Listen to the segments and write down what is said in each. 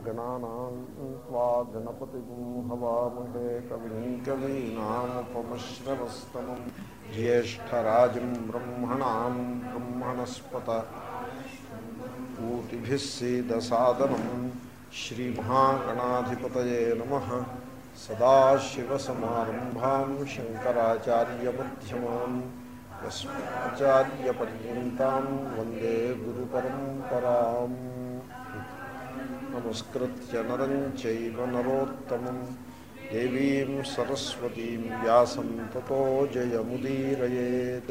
गणानां त्वा गणपतिगुं हवामहे कविं कवीनामुपमश्रवस्तमं ज्येष्ठराजं ब्रह्मणां ब्रह्मणस्पत ऊतिभिः सीदसादनं श्रीमहागणाधिपतये नमः सदाशिवसमारम्भां शङ्कराचार्यमध्यमान् यस्माचार्यपर्यन्तां वन्दे गुरुपरम्पराम् नमस्कृत्य नरं चैव नरोत्तमं देवीं सरस्वतीं व्यासं ततो जयमुदीरयेत्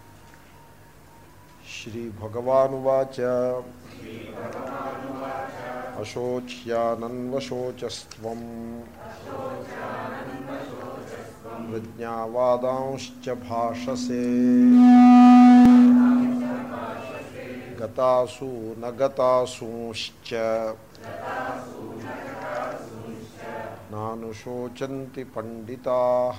श्रीभगवानुवाच अशोच्यानन्वशोचस्त्वम् प्रज्ञावादांश्च भाषसे गतासु न गतासूंश्च నానుశోచంతి పండితా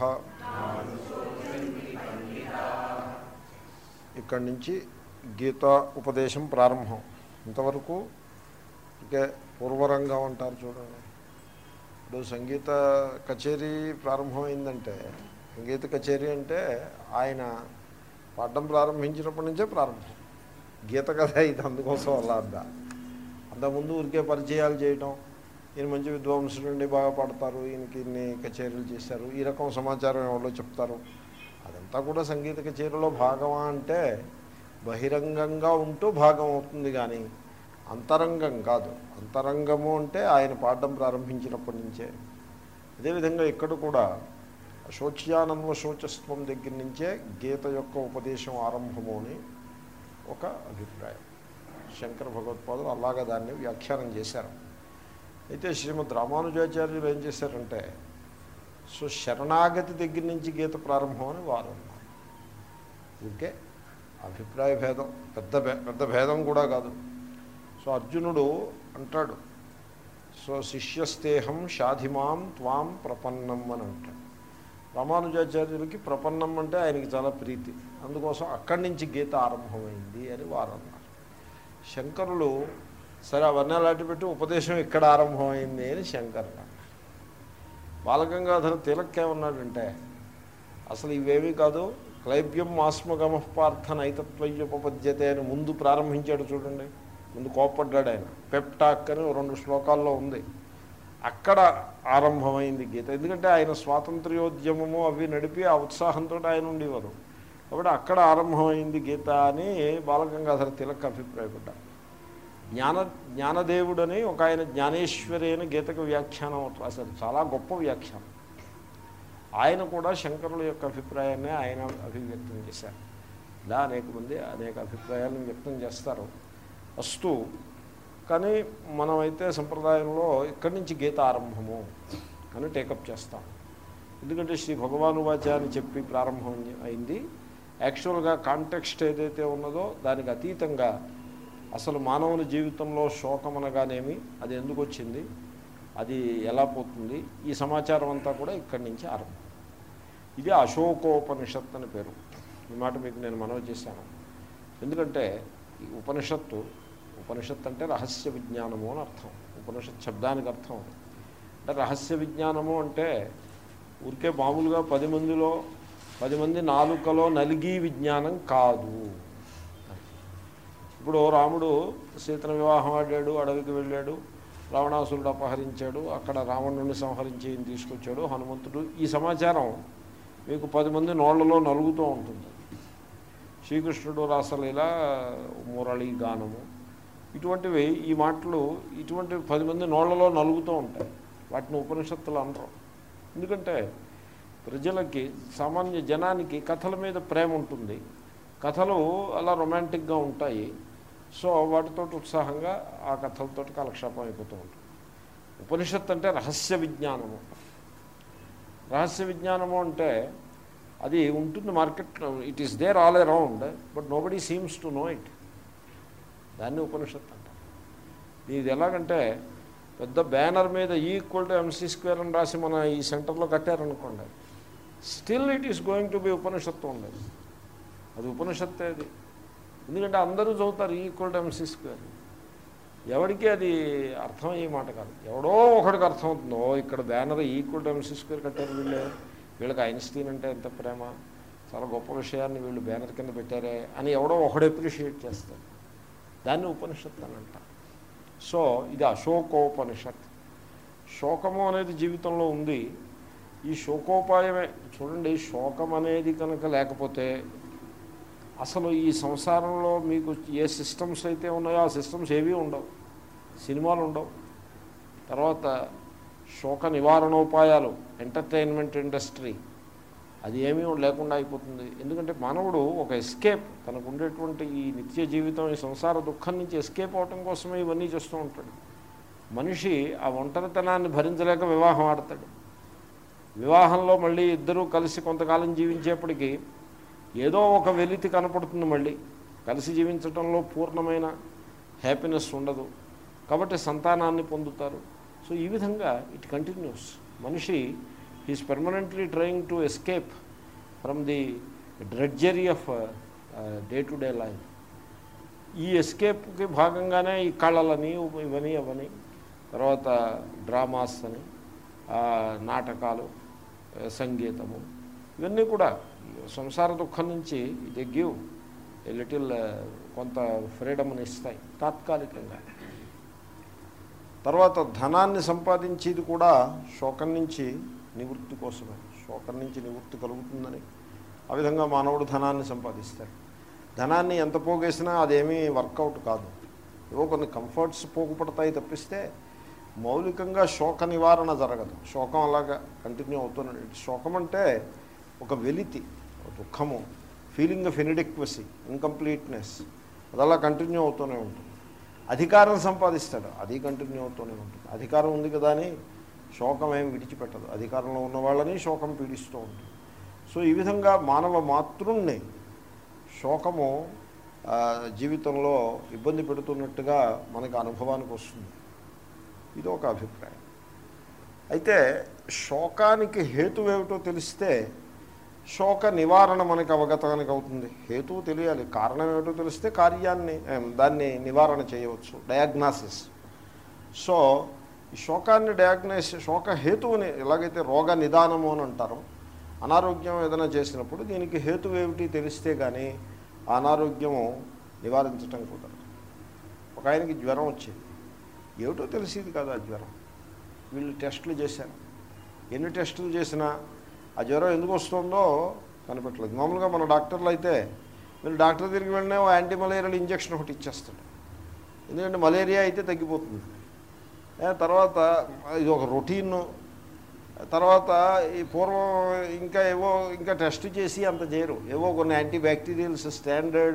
ఇక్కడి నుంచి గీత ఉపదేశం ప్రారంభం ఇంతవరకు ఇంకే పూర్వరంగం అంటారు చూడండి ఇప్పుడు సంగీత కచేరీ ప్రారంభమైందంటే సంగీత కచేరీ అంటే ఆయన పాడడం ప్రారంభించినప్పటి నుంచే ప్రారంభం గీత కథ ఇది అందుకోసం అలా అద్దా అంతకుముందు ఊరికే పరిచయాలు చేయటం ఈయన మంచి విద్వాంసులు నుండి బాగా పాడతారు ఈయనకి ఇన్ని కచేరీలు చేశారు ఈ రకం సమాచారం ఎవరో చెప్తారు అదంతా కూడా సంగీత కచేరీలో భాగమా అంటే బహిరంగంగా ఉంటూ భాగం అవుతుంది కానీ అంతరంగం కాదు అంతరంగము అంటే ఆయన పాడడం ప్రారంభించినప్పటి నుంచే అదేవిధంగా ఇక్కడ కూడా శోచ్యానంద శోచస్వం దగ్గర నుంచే గీత యొక్క ఉపదేశం ఆరంభము అని ఒక అభిప్రాయం శంకర భగవత్పాదులు అలాగా దాన్ని వ్యాఖ్యానం చేశారు అయితే శ్రీమద్ రామానుజాచార్యులు ఏం చేశారంటే సో శరణాగతి దగ్గర నుంచి గీత ప్రారంభం అని వారు అన్నారు ఓకే అభిప్రాయ భేదం పెద్ద పెద్ద భేదం కూడా కాదు సో అర్జునుడు అంటాడు సో శిష్యస్తేహం షాధిమాం త్వాం ప్రపన్నం అని అంటాడు రామానుజాచార్యులకి ప్రపన్నం అంటే ఆయనకి చాలా ప్రీతి అందుకోసం అక్కడి నుంచి గీత ఆరంభమైంది అని వారు అన్నారు శంకరులు సరే అవన్నీ అలాంటి పెట్టి ఉపదేశం ఇక్కడ ఆరంభమైంది అని శంకరుడు అన్నారు బాలగంగాధర తిలక్ ఏమన్నాడంటే అసలు ఇవేమీ కాదు క్లైబ్యం ఆస్మగమ పార్థ నైతత్వయ్యుపపద్యతే అని ముందు ప్రారంభించాడు చూడండి ముందు కోప్పడ్డాడు ఆయన పెప్టాక్ అని రెండు శ్లోకాల్లో ఉంది అక్కడ ఆరంభమైంది గీత ఎందుకంటే ఆయన స్వాతంత్ర్యోద్యమము అవి నడిపి ఆ ఉత్సాహంతో ఆయన ఉండేవారు కాబట్టి అక్కడ ఆరంభమైంది గీత అని బాలగంగాధర తిలక్ అభిప్రాయపడ్డారు జ్ఞాన జ్ఞానదేవుడని ఒక ఆయన జ్ఞానేశ్వరి అని గీతకు వ్యాఖ్యానం రాశారు చాలా గొప్ప వ్యాఖ్యానం ఆయన కూడా శంకరుల యొక్క అభిప్రాయాన్ని ఆయన అభివ్యక్తం చేశారు ఇలా అనేక మంది అనేక అభిప్రాయాలను వ్యక్తం చేస్తారు వస్తూ కానీ మనమైతే సంప్రదాయంలో ఇక్కడి నుంచి గీత ఆరంభము అని టేకప్ చేస్తాం ఎందుకంటే శ్రీ భగవాను వాచ అని చెప్పి ప్రారంభం అయింది యాక్చువల్గా కాంటెక్స్ట్ ఏదైతే ఉన్నదో దానికి అతీతంగా అసలు మానవుని జీవితంలో శోకం అనగానేమి అది ఎందుకు వచ్చింది అది ఎలా పోతుంది ఈ సమాచారం అంతా కూడా ఇక్కడి నుంచి ఆరంభం ఇది అశోకోపనిషత్ అని పేరు ఈ మాట మీకు నేను మనవి చేశాను ఎందుకంటే ఈ ఉపనిషత్తు ఉపనిషత్ అంటే రహస్య విజ్ఞానము అని అర్థం ఉపనిషత్ శబ్దానికి అర్థం అంటే రహస్య విజ్ఞానము అంటే ఊరికే మామూలుగా పది మందిలో పది మంది నాలుకలో నలిగి విజ్ఞానం కాదు ఇప్పుడు రాముడు సీతను వివాహం ఆడాడు అడవికి వెళ్ళాడు రావణాసురుడు అపహరించాడు అక్కడ రావణుడిని సంహరించి తీసుకొచ్చాడు హనుమంతుడు ఈ సమాచారం మీకు పది మంది నోళ్లలో నలుగుతూ ఉంటుంది శ్రీకృష్ణుడు రాసలీల మురళి గానము ఇటువంటివి ఈ మాటలు ఇటువంటి పది మంది నోళ్లలో నలుగుతూ ఉంటాయి వాటిని ఉపనిషత్తులు అనరు ఎందుకంటే ప్రజలకి సామాన్య జనానికి కథల మీద ప్రేమ ఉంటుంది కథలు అలా రొమాంటిక్గా ఉంటాయి సో వాటితో ఉత్సాహంగా ఆ కథలతో కాలక్షేపం అయిపోతూ ఉంటుంది ఉపనిషత్ అంటే రహస్య విజ్ఞానము రహస్య విజ్ఞానము అంటే అది ఉంటుంది మార్కెట్లో it is there all around but nobody seems to know it దాన్ని ఉపనిషత్ అంటారు ఇది ఎలాగంటే పెద్ద బ్యానర్ మీద ఈక్వల్ టు ఎంసీ స్క్వేర్ అని రాసి మన ఈ సెంటర్లో కట్టారనుకోండి still it is going to be Upanishad ఉండదు అది ఉపనిషత్తే అది ఎందుకంటే అందరూ చదువుతారు ఈక్వల్ టు ఎంసీ స్క్వేర్ ఎవరికి అది అర్థమయ్యే మాట కాదు ఎవడో ఒకడికి అర్థమవుతుందో ఇక్కడ banner equal to MC square కట్టారు వీళ్ళే వీళ్ళకి ఐన్స్టీన్ అంటే ఎంత ప్రేమ చాలా గొప్ప విషయాన్ని వీళ్ళు బ్యానర్ కింద పెట్టారే అని ఎవడో ఒకడు అప్రిషియేట్ చేస్తాడు దాన్ని ఉపనిషత్తు అని అంటారు సో ఇది అశోకోపనిషత్ శోకము అనేది జీవితంలో ఉంది ఈ శోకోపాయమే చూడండి శోకం అనేది కనుక లేకపోతే అసలు ఈ సంసారంలో మీకు ఏ సిస్టమ్స్ అయితే ఉన్నాయో ఆ సిస్టమ్స్ ఏవీ ఉండవు సినిమాలు ఉండవు తర్వాత శోక నివారణోపాయాలు ఎంటర్టైన్మెంట్ ఇండస్ట్రీ అది ఏమీ లేకుండా అయిపోతుంది ఎందుకంటే మానవుడు ఒక ఎస్కేప్ తనకు ఉండేటువంటి ఈ నిత్య జీవితం ఈ సంసార దుఃఖం నుంచి ఎస్కేప్ అవటం కోసమే ఇవన్నీ చేస్తూ ఉంటాడు మనిషి ఆ ఒంటరితనాన్ని భరించలేక వివాహం ఆడతాడు వివాహంలో మళ్ళీ ఇద్దరూ కలిసి కొంతకాలం జీవించేప్పటికీ ఏదో ఒక వెలితి కనపడుతుంది మళ్ళీ కలిసి జీవించడంలో పూర్ణమైన హ్యాపీనెస్ ఉండదు కాబట్టి సంతానాన్ని పొందుతారు సో ఈ విధంగా ఇట్ కంటిన్యూస్ మనిషి he's permanently trying to escape from the drudgery of day to day life ఈ ఎస్కేప్కి భాగంగానే ఈ కళలని ఇవని అవని తర్వాత డ్రామాస్ అని ఆ, నాటకాలు ఆ, సంగీతము ఇవన్నీ కూడా సంసార దుఃఖం నుంచి ఇది గివ్ ఏ లిటిల్ కొంత ఫ్రీడమ్ని ఇస్తాయి తాత్కాలికంగా తర్వాత ధనాన్ని సంపాదించేది కూడా శోకం నుంచి నివృత్తి కోసమే శోకం నుంచి నివృత్తి కలుగుతుందని ఆ విధంగా మానవుడు ధనాన్ని సంపాదిస్తాడు ధనాన్ని ఎంత పోగేసినా అదేమీ వర్కౌట్ కాదు ఏవో కొన్ని కంఫర్ట్స్ పోగుపడతాయి తప్పిస్తే మౌలికంగా శోక నివారణ జరగదు శోకం అలాగా కంటిన్యూ అవుతున్నాడు శోకం అంటే ఒక వెలితి ఒక దుఃఖము ఫీలింగ్ ఆఫ్ ఇన్డిక్వసీ ఇన్కంప్లీట్నెస్ అది అలా కంటిన్యూ అవుతూనే ఉంటుంది అధికారం సంపాదిస్తాడు అది కంటిన్యూ అవుతూనే ఉంటుంది అధికారం ఉంది కదా అని శోకం ఏమి విడిచిపెట్టదు అధికారంలో ఉన్న వాళ్ళని శోకం పీడిస్తూ ఉంటుంది సో ఈ విధంగా మానవ మాతృణ్ణి శోకము ఆ, జీవితంలో ఇబ్బంది పెడుతున్నట్టుగా మనకు అనుభవానికి వస్తుంది ఇది ఒక అభిప్రాయం అయితే శోకానికి హేతు ఏమిటో తెలిస్తే శోక నివారణ మనకి అవగతానికి అవుతుంది హేతువు తెలియాలి కారణం ఏమిటో తెలిస్తే కార్యాన్ని ఏం, దాన్ని నివారణ చేయవచ్చు డయాగ్నాసిస్ సో ఈ శోకాన్ని డయాగ్నైస్ శోక హేతువుని ఎలాగైతే రోగ నిదానము అని అంటారో అనారోగ్యం ఏదైనా చేసినప్పుడు దీనికి హేతువు ఏమిటి తెలిస్తే కానీ ఆ అనారోగ్యము నివారించటం కుదరదు ఒక ఆయనకి జ్వరం వచ్చేది ఏమిటో తెలిసేది కాదు ఆ జ్వరం వీళ్ళు టెస్టులు చేశారు ఎన్ని టెస్టులు చేసినా ఆ జ్వరం ఎందుకు వస్తుందో కనిపెట్టలేదు మామూలుగా మన డాక్టర్లు అయితే మీరు డాక్టర్ దగ్గరికి వెళ్ళినా ఓ యాంటీ మలేరియల్ ఇంజక్షన్ ఒకటి ఇచ్చేస్తాడు ఎందుకంటే మలేరియా అయితే తగ్గిపోతుంది ఏ, తర్వాత ఇది ఒక రొటీన్ తర్వాత ఈ పూర్వం ఇంకా ఏవో ఇంకా టెస్ట్ చేసి అంత చేయరు ఏవో కొన్ని anti bacterials standard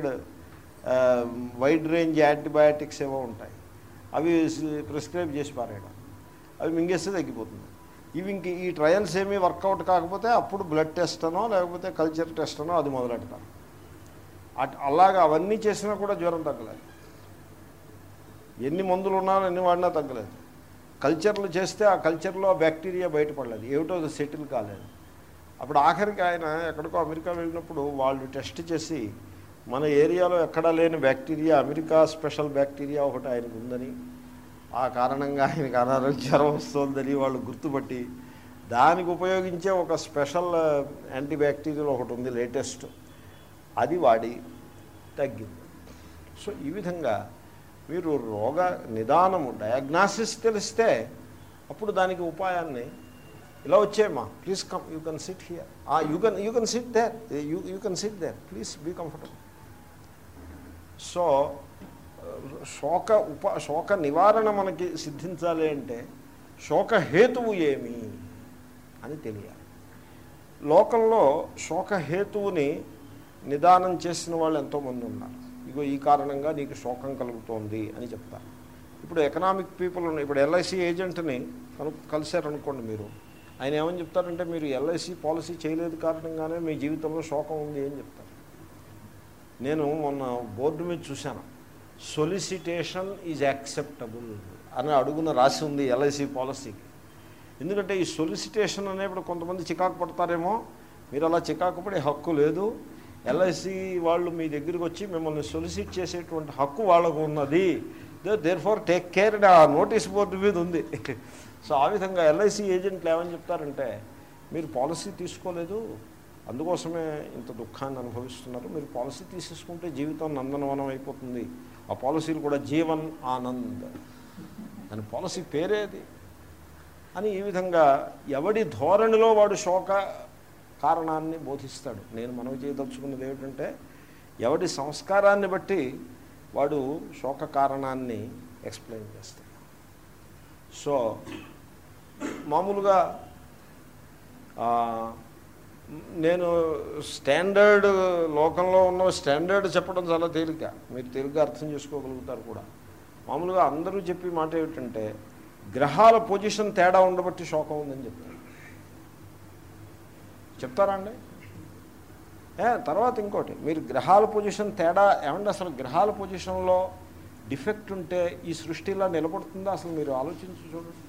wide range antibiotics ఏవో ఉంటాయి అవి ప్రిస్క్రైబ్ చేసి పారేయడం అవి మింగేస్తే తగ్గిపోతుంది ఇవి ఇంక ఈ ట్రయల్స్ ఏమీ వర్కౌట్ కాకపోతే అప్పుడు బ్లడ్ టెస్ట్ అనో లేకపోతే కల్చర్ టెస్ట్ అనో అది మొదలెడతారు అట్ అలాగా అవన్నీ చేసినా కూడా జ్వరం తగ్గలేదు ఎన్ని మందులు ఉన్నా ఎన్ని వాడినా తగ్గలేదు కల్చర్లు చేస్తే ఆ కల్చర్లో బ్యాక్టీరియా బయటపడలేదు ఏమిటో అది సెటిల్ కాలేదు అప్పుడు ఆఖరికి ఆయన ఎక్కడికో అమెరికా వెళ్ళినప్పుడు వాళ్ళు టెస్ట్ చేసి మన ఏరియాలో ఎక్కడా లేని బ్యాక్టీరియా అమెరికా స్పెషల్ బ్యాక్టీరియా ఒకటి ఆయనకు ఉందని ఆ కారణంగా ఆయనకు అనారోగ్యం వస్తుందని వాళ్ళు గుర్తుపట్టి దానికి ఉపయోగించే ఒక స్పెషల్ యాంటీబ్యాక్టీరియల్ ఒకటి ఉంది లేటెస్ట్ అది వాడి తగ్గింది సో ఈ విధంగా మీరు రోగ నిదానము డయాగ్నాసిస్ తెలిస్తే అప్పుడు దానికి ఉపాయాన్ని ఇలా వచ్చేయమ్మా please come you can sit here you can you can sit there you you can sit there please be comfortable so శోక ఉప శోక నివారణ మనకి సిద్ధించాలి అంటే శోక హేతువు ఏమి అని తెలియాలి లోకంలో శోక హేతువుని నిదానం చేసిన వాళ్ళు ఎంతోమంది ఉన్నారు ఇగో ఈ కారణంగా నీకు శోకం కలుగుతోంది అని చెప్తారు ఇప్పుడు ఎకనామిక్ పీపుల్ ఉన్న ఇప్పుడు ఎల్ఐసి ఏజెంట్ని కను కలిశారనుకోండి మీరు ఆయన ఏమని చెప్తారంటే మీరు ఎల్ఐసి పాలసీ చేయలేదు కారణంగానే మీ జీవితంలో శోకం ఉంది అని చెప్తారు నేను మొన్న బోర్డు మీద చూశాను సొలిసిటేషన్ ఈజ్ యాక్సెప్టబుల్ అని అడుగున రాసి ఉంది ఎల్ఐసి పాలసీకి ఎందుకంటే ఈ సొలిసిటేషన్ అనేప్పుడు కొంతమంది చికాకు పడతారేమో మీరు అలా చికాకు పడే హక్కు లేదు ఎల్ఐసి వాళ్ళు మీ దగ్గరికి వచ్చి మిమ్మల్ని సొలిసిట్ చేసేటువంటి హక్కు వాళ్ళకు ఉన్నది దేర్ ఫార్ టేక్ కేర్ అని ఆ నోటీస్ బోర్డు మీద ఉంది సో ఆ విధంగా ఎల్ఐసి ఏజెంట్లు ఏమని చెప్తారంటే మీరు పాలసీ తీసుకోలేదు అందుకోసమే ఇంత దుఃఖాన్ని అనుభవిస్తున్నారు మీరు పాలసీ తీసేసుకుంటే జీవితం నందనవనం అయిపోతుంది ఆ పాలసీలు కూడా జీవన్ ఆనంద్ దాని పాలసీ పేరేది అని ఈ విధంగా ఎవడి ధోరణిలో వాడు శోక కారణాన్ని బోధిస్తాడు నేను మనవి చేయదలుచుకున్నది ఏమిటంటే ఎవడి సంస్కారాన్ని బట్టి వాడు శోక కారణాన్ని ఎక్స్ప్లెయిన్ చేస్తాడు సో మామూలుగా ఆ, నేను స్టాండర్డ్ లోకంలో ఉన్న స్టాండర్డ్ చెప్పడం చాలా తేలిక మీరు తేలిగ్గా అర్థం చేసుకోగలుగుతారు కూడా మామూలుగా అందరూ చెప్పే మాట ఏమిటంటే గ్రహాల పొజిషన్ తేడా ఉండబట్టి శోకం ఉందని చెప్తారు చెప్తారా అండి ఏ, తర్వాత ఇంకోటి మీరు గ్రహాల పొజిషన్ తేడా ఏమంటే అసలు గ్రహాల పొజిషన్లో డిఫెక్ట్ ఉంటే ఈ సృష్టి ఇలా నిలబడుతుందా అసలు మీరు ఆలోచించి చూడండి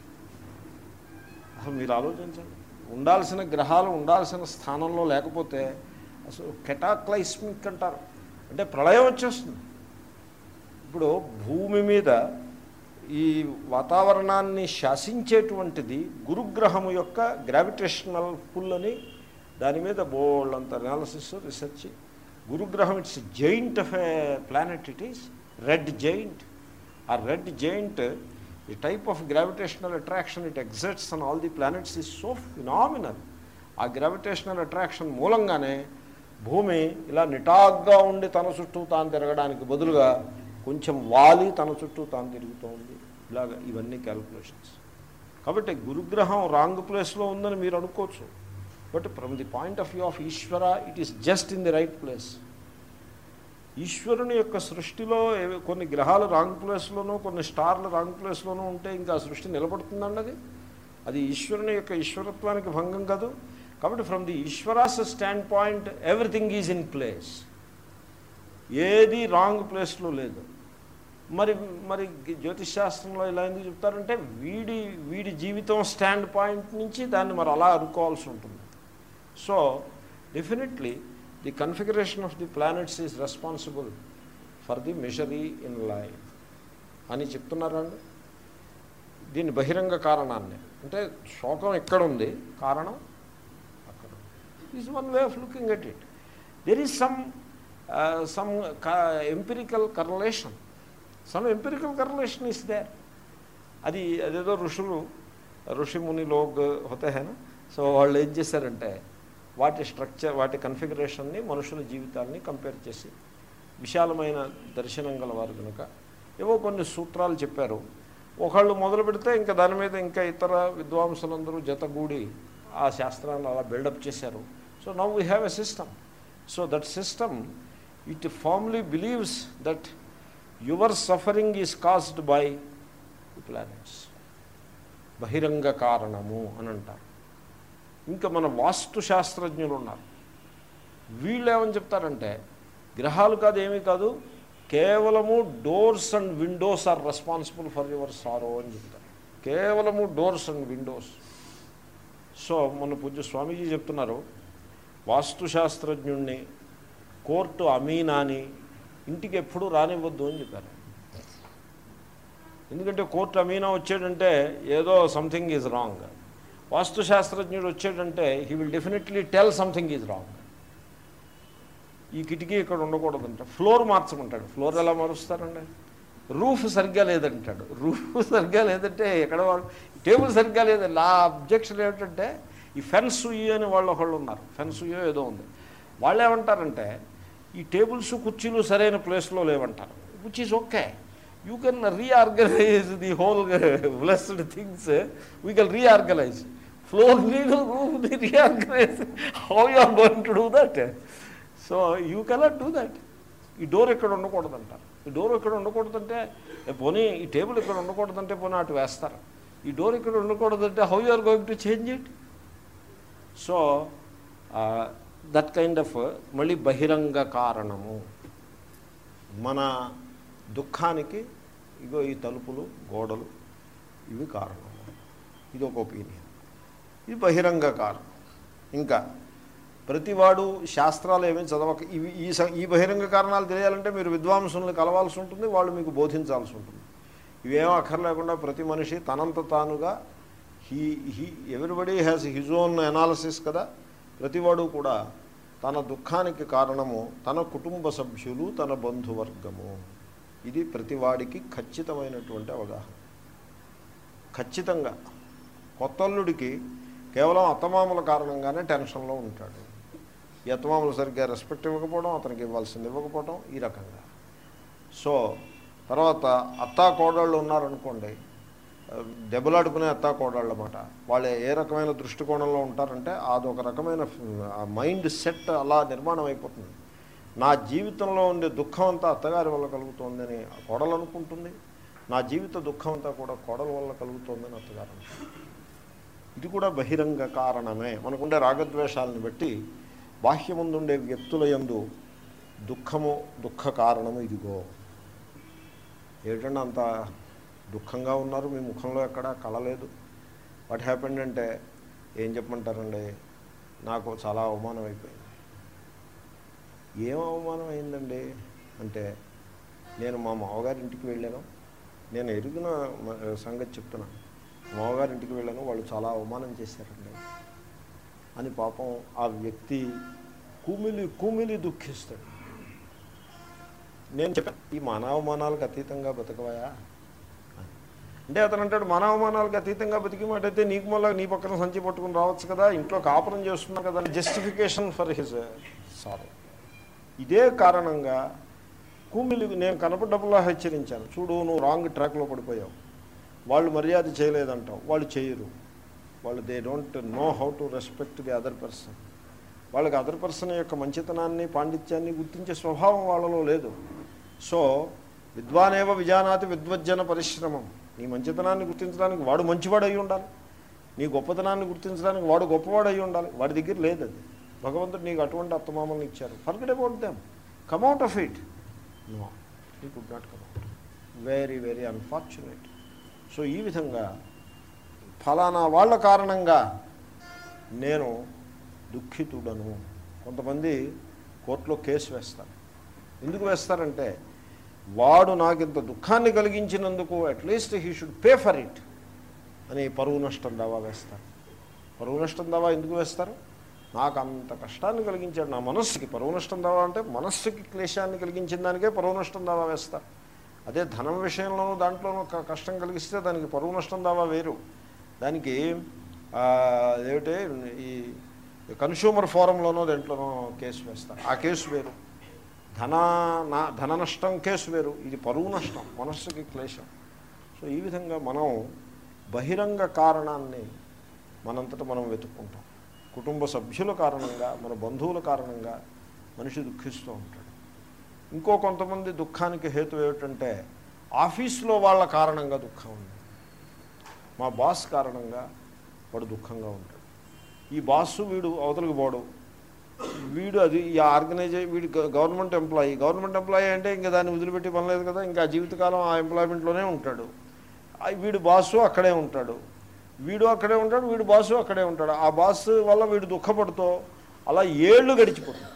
అసలు మీరు ఆలోచించండి ఉండాల్సిన గ్రహాలు ఉండాల్సిన స్థానంలో లేకపోతే అసలు కెటాక్లైస్మిక్ అంటారు అంటే ప్రళయం వచ్చేస్తుంది ఇప్పుడు భూమి మీద ఈ వాతావరణాన్ని శాసించేటువంటిది గురుగ్రహము యొక్క గ్రావిటేషనల్ పుల్ అని దాని మీద బోల్డ్ అంత అనాలసిస్ రీసెర్చ్ గురుగ్రహం it's giant of a planet it is red giant ah red giant the type of gravitational attraction it exerts on all the planets is so phenomenal ఆ గ్రావిటేషనల్ అట్రాక్షన్ మూలంగానే భూమి ఇలా నిటాగ్గా ఉండి తన చుట్టూ తాను తిరగడానికి బదులుగా కొంచెం వాలి తన చుట్టూ తాను తిరుగుతోంది ఇలాగ ఇవన్నీ క్యాల్కులేషన్స్ కాబట్టి గురుగ్రహం రాంగ్ ప్లేస్లో ఉందని మీరు అనుకోవచ్చు but from the point of view of Ishwara it is just in the right place ఈశ్వరుని యొక్క సృష్టిలో ఏవి- కొన్ని గ్రహాలు రాంగ్ ప్లేస్లోనూ కొన్ని స్టార్లు రాంగ్ ప్లేస్లోనూ ఉంటే ఇంకా ఆ సృష్టి నిలబడుతుందండి అది అది ఈశ్వరుని యొక్క ఈశ్వరత్వానికి భంగం కాదు కాబట్టి from the Ishwara's standpoint everything is in place ఏది రాంగ్ ప్లేస్లో లేదు మరి మరి జ్యోతిష్ శాస్త్రంలో ఇలా ఎందుకు చెప్తారంటే వీడి వీడి జీవితం స్టాండ్ పాయింట్ నుంచి దాన్ని మరి అలా అనుకోవాల్సి ఉంటుంది so definitely the configuration of the planets is responsible for the misery in life అని చెప్తున్నారండి దీని బహిరంగ కారణాన్ని అంటే శోకం ఎక్కడ ఉంది కారణం అక్కడ is one way of looking at it there is some some empirical correlation some empirical correlation is there అది అదేదో ఋషులు ఋషి ముని లోగ్ హోతే హేనా సో వాళ్ళు ఏం చేశారంటే వాటి స్ట్రక్చర్ వాటి కన్ఫిగరేషన్ని మనుషుల జీవితాన్ని కంపేర్ చేసి విశాలమైన దర్శనం గలవారు కనుక ఏవో కొన్ని సూత్రాలు చెప్పారు ఒకళ్ళు మొదలు పెడితే ఇంకా దాని మీద ఇంకా ఇతర విద్వాంసులందరూ జతగూడి ఆ శాస్త్రాన్ని అలా బిల్డప్ చేశారు so now we have a system so that system it formally believes that your suffering is caused by the planets బహిరంగ కారణము అని అంటారు ఇంకా మన వాస్తు శాస్త్రజ్ఞులు ఉన్నారు వీళ్ళు ఏమని చెప్తారంటే గ్రహాలు కాదు ఏమీ కాదు కేవలము doors and windows are responsible for your sorrow అని చెప్తారు కేవలము డోర్స్ అండ్ విండోస్ సో మన పూజ్య స్వామీజీ చెప్తున్నారు వాస్తు శాస్త్రజ్ఞుణ్ణి కోర్టు అమీనాని ఇంటికి ఎప్పుడూ రానివ్వద్దు అని చెప్పారు ఎందుకంటే కోర్టు అమీనా వచ్చాడంటే ఏదో సంథింగ్ ఈజ్ రాంగ్ వాస్తు శాస్త్రజ్ఞుడు వచ్చాడంటే he will definitely tell something is wrong ఈ కిటికీ ఇక్కడ ఉండకూడదంట ఫ్లోర్ మార్చమంటాడు ఫ్లోర్ ఎలా మారుస్తారండి రూఫ్ సరిగ్గా లేదంటాడు రూఫ్ సరిగ్గా లేదంటే ఎక్కడ వాళ్ళు టేబుల్ సరిగ్గా లేదండి నా అబ్జెక్షన్ ఏమిటంటే ఈ ఫెన్స్ ఉయ్యి అని వాళ్ళు ఒకళ్ళు ఉన్నారు ఫెన్స్ ఉయ్యో ఏదో ఉంది వాళ్ళు ఏమంటారంటే ఈ టేబుల్స్ కుర్చీలు సరైన ప్లేస్లో లేవంటారు which is okay you can reorganise the whole blessed things we can reorganise floor నీడు రూమ్ని reorganise how you are going to do that so you cannot do that ఈ డోర్ ఇక్కడ ఉండకూడదంట ఈ డోర్ ఇక్కడ ఉండకూడదంటే ఏ పోనీ ఈ టేబుల్ ఇక్కడ ఉండకూడదంటే పోనీ అటు వేస్తారు ఈ డోర్ ఇక్కడ ఉండకూడదంటే how you are going to change it so that kind of మళ్ళీ బహిరంగ కారణము మన దుఃఖానికి ఇగో ఈ తలుపులు గోడలు ఇవి కారణం ఇది ఒక ఒపీనియన్ ఇది బహిరంగ కారణం ఇంకా ప్రతివాడు శాస్త్రాలు ఏమీ చదవక ఇవి ఈ స- ఈ బహిరంగ కారణాలు తెలియాలంటే మీరు విద్వాంసులను కలవాల్సి ఉంటుంది వాళ్ళు మీకు బోధించాల్సి ఉంటుంది ఇవేం అక్కర్లేకుండా ప్రతి మనిషి తనంత తానుగా he he everybody has his own analysis కదా ప్రతివాడు కూడా తన దుఃఖానికి కారణము తన కుటుంబ సభ్యులు తన బంధువర్గము ఇది ప్రతివాడికి ఖచ్చితమైనటువంటి అవగాహన ఖచ్చితంగా కొత్తల్లుడికి కేవలం అత్తమామల కారణంగానే టెన్షన్లో ఉంటాడు ఈ అత్తమామలు సరిగ్గా రెస్పెక్ట్ ఇవ్వకపోవడం అతనికి ఇవ్వాల్సింది ఇవ్వకపోవడం ఈ రకంగా సో తర్వాత అత్తా కోడళ్ళు ఉన్నారనుకోండి దెబ్బలాడుకునే అత్తా కోడళ్ళు అన్నమాట వాళ్ళు ఏ రకమైన దృష్టికోణంలో ఉంటారంటే అదొక రకమైన మైండ్ సెట్ అలా నిర్మాణం అయిపోతుంది నా జీవితంలో ఉండే దుఃఖం అంతా అత్తగారి వల్ల కలుగుతోందని ఆ కోడలు అనుకుంటుంది నా జీవిత దుఃఖం అంతా కూడా కోడల వల్ల కలుగుతోందని అత్తగారు అనుకుంటుంది ఇది కూడా బహిరంగ కారణమే మనకుండే రాగద్వేషాలను బట్టి బాహ్యముందుండే వ్యక్తుల యందు దుఃఖము దుఃఖ కారణము ఇదిగో ఏమిటంటే అంత దుఃఖంగా ఉన్నారు మీ ముఖంలో ఎక్కడ కళ లేదు వాట్ హ్యాపెండ్ అంటే ఏం చెప్పమంటారండి నాకు చాలా అవమానం అయిపోయింది ఏం అవమానం అయిందండి అంటే నేను మా మామగారి ఇంటికి వెళ్ళాను నేను ఎరిగిన మ- సంగతి చెప్తున్నా మామగారి ఇంటికి వెళ్ళాను వాళ్ళు చాలా అవమానం చేశారండి అని పాపం ఆ వ్యక్తి కుమిలి కుమిలి దుఃఖిస్తాడు నేను చెప్పాను ఈ మానవమానాలకు అతీతంగా బతకవయా అని. అంటే అతను అంటాడు మానవమానాలకు అతీతంగా బతికి మాటైతే నీకు మళ్ళీ నీ పక్కన సంచి పట్టుకుని రావచ్చు కదా ఇంట్లో కాపురం చేస్తున్నా కదా జస్టిఫికేషన్ ఫర్ హిజ్ సారీ ఇదే కారణంగా కుమిలి నేను కనపడ్డప్పులా హెచ్చరించాను చూడు నువ్వు రాంగ్ ట్రాక్లో పడిపోయావు వాళ్ళు మర్యాద చేయలేదంటావు వాళ్ళు చేయరు వాళ్ళు they don't know how to respect the other person వాళ్ళకి అదర్ పర్సన్ యొక్క మంచితనాన్ని పాండిత్యాన్ని గుర్తించే స్వభావం వాళ్ళలో లేదు సో విద్వానేవ విజానాతి విద్వజ్జన పరిశ్రమం నీ మంచితనాన్ని గుర్తించడానికి వాడు మంచివాడు అయి ఉండాలి నీ గొప్పతనాన్ని గుర్తించడానికి వాడు గొప్పవాడు అయి ఉండాలి వాడి దగ్గర లేదు అది భగవంతుడు నీకు అటువంటి అత్తమామల్ని ఇచ్చారు forget about them come out of it no he could not come out very very unfortunate so ఈ విధంగా ఫలానా వాళ్ళ కారణంగా నేను దుఃఖితుడను కొంతమంది కోర్టులో కేసు వేస్తారు ఎందుకు వేస్తారంటే వాడు నాకు ఇంత దుఃఖాన్ని కలిగించినందుకు at least he should pay for it అని పరువు నష్టం దావా వేస్తారు పరువు నష్టం దావా ఎందుకు వేస్తారు నాకు అంత కష్టాన్ని కలిగించాడు నా మనస్సుకి పరువు నష్టం దావా అంటే మనస్సుకి క్లేశాన్ని కలిగించిన దానికే పరువు నష్టం దావా వేస్తారు అదే ధనం విషయంలోనూ దాంట్లోనూ క- కష్టం కలిగిస్తే దానికి పరువు నష్టం దావా వేరు దానికి ఆ, ఏమిటి ఈ కన్స్యూమర్ ఫోరంలోనో దేంట్లోనో కేసు వేస్తారు ఆ కేసు వేరు ధన నా ధన నష్టం కేసు వేరు ఇది పరువు నష్టం మనస్సుకి క్లేశం సో ఈ విధంగా మనం బహిరంగ కారణాన్ని మనంతట మనం వెతుక్కుంటాం కుటుంబ సభ్యుల కారణంగా మన బంధువుల కారణంగా మనిషి దుఃఖిస్తూ ఉంటాడు ఇంకో కొంతమంది దుఃఖానికి హేతు ఏమిటంటే ఆఫీస్లో వాళ్ళ కారణంగా దుఃఖం ఉంది మా బాస్ కారణంగా వాడు దుఃఖంగా ఉంటాడు ఈ బాస్ వీడు అవతలికి పోడు వీడు అది ఈ ఆర్గనైజే వీడు గ- గవర్నమెంట్ ఎంప్లాయీ గవర్నమెంట్ ఎంప్లాయీ అంటే ఇంకా దాన్ని వదిలిపెట్టి పని లేదు కదా ఇంకా జీవితకాలం ఆ ఎంప్లాయ్మెంట్లోనే ఉంటాడు ఆ వీడు బాసు అక్కడే ఉంటాడు వీడు అక్కడే ఉంటాడు వీడు బాసు అక్కడే ఉంటాడు ఆ బాస్ వల్ల వీడు దుఃఖపడుతూ అలా ఏళ్ళు గడిచిపోతుంది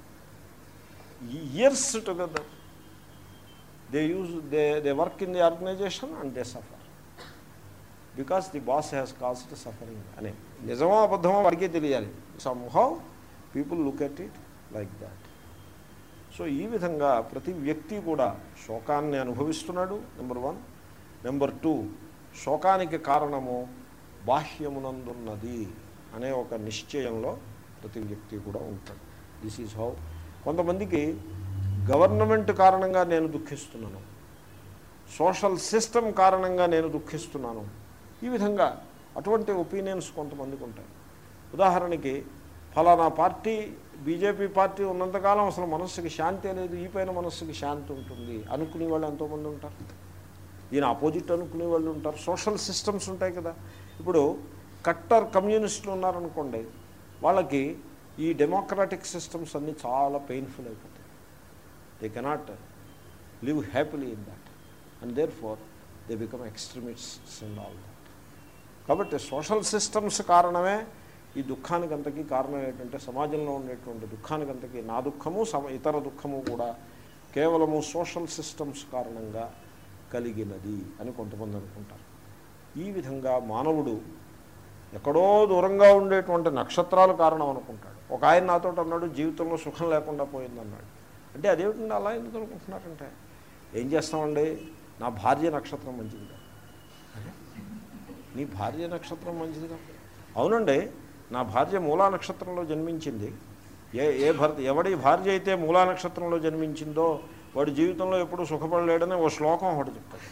years together they use they they work in the organisation and they suffer because the boss has caused suffering అనే నిజమో అబద్ధమో వాడికే తెలియాలి somehow people look at it like that so ఈ విధంగా ప్రతి వ్యక్తి కూడా శోకాన్ని అనుభవిస్తున్నాడు నెంబర్ వన్ నెంబర్ టూ శోకానికి కారణము బాహ్యమునందున్నది అనే ఒక నిశ్చయంలో ప్రతి వ్యక్తి కూడా ఉంటాడు దిస్ ఈజ్ హౌ కొంతమందికి గవర్నమెంట్ కారణంగా నేను దుఃఖిస్తున్నాను సోషల్ సిస్టమ్ కారణంగా నేను దుఃఖిస్తున్నాను ఈ విధంగా అటువంటి ఒపీనియన్స్ కొంతమందికి ఉంటాయి ఉదాహరణకి ఫలానా పార్టీ బీజేపీ పార్టీ ఉన్నంతకాలం అసలు మనస్సుకి శాంతి లేదు ఈ పైన మనస్సుకి శాంతి ఉంటుంది అనుకునే వాళ్ళు ఎంతోమంది ఉంటారు దీని ఆపోజిట్ అనుకునే వాళ్ళు ఉంటారు సోషల్ సిస్టమ్స్ ఉంటాయి కదా ఇప్పుడు కట్టర్ కమ్యూనిస్టులు ఉన్నారనుకోండి వాళ్ళకి ఈ డెమోక్రాటిక్ సిస్టమ్స్ అన్నీ చాలా పెయిన్ఫుల్ అయిపోతాయి they cannot live happily in that and therefore they become extremists and all that కాబట్టి సోషల్ సిస్టమ్స్ కారణమే ఈ దుఃఖానికి అంతకీ కారణం ఏంటంటే సమాజంలో ఉండేటువంటి దుఃఖానికి అంతకీ నా దుఃఖము సమ ఇతర దుఃఖము కూడా కేవలము సోషల్ సిస్టమ్స్ కారణంగా కలిగినది అని కొంతమంది అనుకుంటారు ఈ విధంగా మానవుడు ఎక్కడో దూరంగా ఉండేటువంటి నక్షత్రాలు కారణం అనుకుంటాడు ఒక ఆయన నాతో అన్నాడు జీవితంలో సుఖం లేకుండా పోయిందన్నాడు అంటే అదేమిటండి అలా ఎందుకు అనుకుంటున్నారంటే ఏం చేస్తామండి నా భార్య నక్షత్రం మంచిది కాదు అరే, నీ భార్య నక్షత్రం మంచిది కాదు అవునండి నా భార్య మూలా నక్షత్రంలో జన్మించింది ఏ ఏ భర్త ఎవడి భార్య అయితే మూలా నక్షత్రంలో జన్మించిందో వాడి జీవితంలో ఎప్పుడూ సుఖపడలేడని ఓ శ్లోకం ఒకటి చెప్తాడు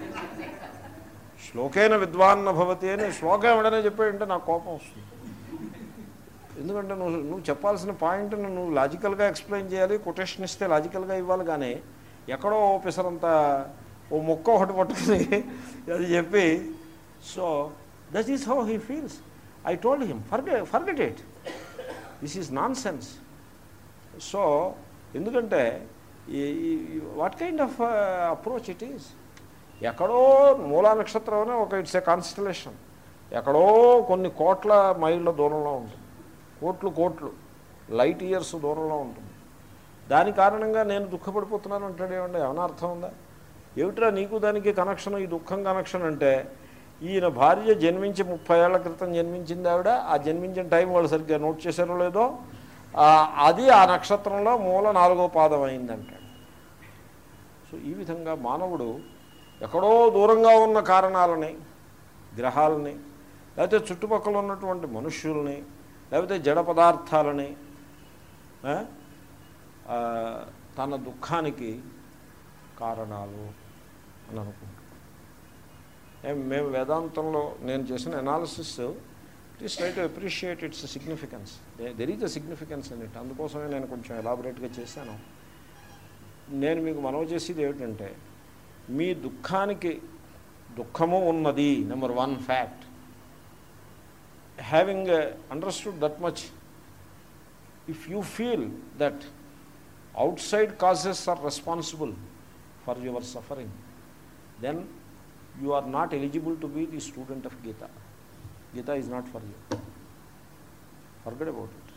శ్లోకేన విద్వాన్న భవతి అని శ్లోకం ఎవడనే చెప్పాడంటే నాకు కోపం వస్తుంది ఎందుకంటే నువ్వు నువ్వు చెప్పాల్సిన పాయింట్ నువ్వు లాజికల్గా ఎక్స్ప్లెయిన్ చేయాలి కొటేషన్ ఇస్తే లాజికల్గా ఇవ్వాలి కానీ ఎక్కడో ఓ పిసరంత ఓ మొక్క ఒకటి పట్టుకుని అది చెప్పి so that is how he feels I told him forge forget it this is nonsense so ఎందుకంటే what kind of approach it is ఎక్కడో మూలా నక్షత్రం అనే ఒక ఇట్స్ ఏ కాన్స్టలేషన్ ఎక్కడో కొన్ని కోట్ల మైళ్ళ దూరంలో ఉంటుంది కోట్లు కోట్లు లైట్ ఇయర్స్ దూరంలో ఉంటుంది దాని కారణంగా నేను దుఃఖపడిపోతున్నాను అంటాడు ఏమండి ఏమైనా అర్థం ఉందా ఏమిట్రా నీకు దానికి కనెక్షన్ ఈ దుఃఖం కనెక్షన్ అంటే ఈయన భార్య జన్మించి ముప్పై ఏళ్ల క్రితం జన్మించింది ఆవిడ ఆ జన్మించిన టైం వాళ్ళు సరిగ్గా నోట్ చేశారో లేదో ఆ, అది ఆ నక్షత్రంలో మూల నాలుగో పాదం అయిందంటాడు సో ఈ విధంగా మానవుడు ఎక్కడో దూరంగా ఉన్న కారణాలని గ్రహాలని లేకపోతే చుట్టుపక్కల ఉన్నటువంటి మనుష్యుల్ని లేకపోతే జడ పదార్థాలని ఆ, ఆ, తన దుఃఖానికి కారణాలు అని అనుకుంటాం ఏం మేము వేదాంతంలో నేను చేసిన analysis it is try to appreciate its significance there is a significance in it అందుకోసమే నేను కొంచెం ఎలాబొరేట్గా చేశాను నేను మీకు మనవి చేసేది ఏమిటంటే మీ దుఃఖానికి దుఃఖము ఉన్నది number one fact having understood that much if you feel that outside causes are responsible for your suffering then you are not eligible to be the student of Gita Gita is not for you forget about it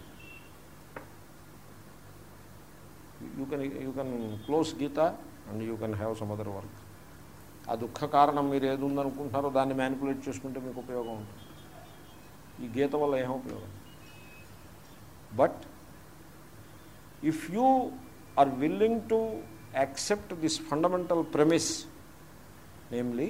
you can you can close Gita and you can have some other work ఆ దుఃఖ కారణం మీరు ఏది ఉందనుకుంటున్నారో దాన్ని manipulate చేసుకుంటే మీకు ఉపయోగం ఉంటుంది ఈ గీత వల్ల ఏం ఉపయోగం but if you are willing to accept this fundamental premise namely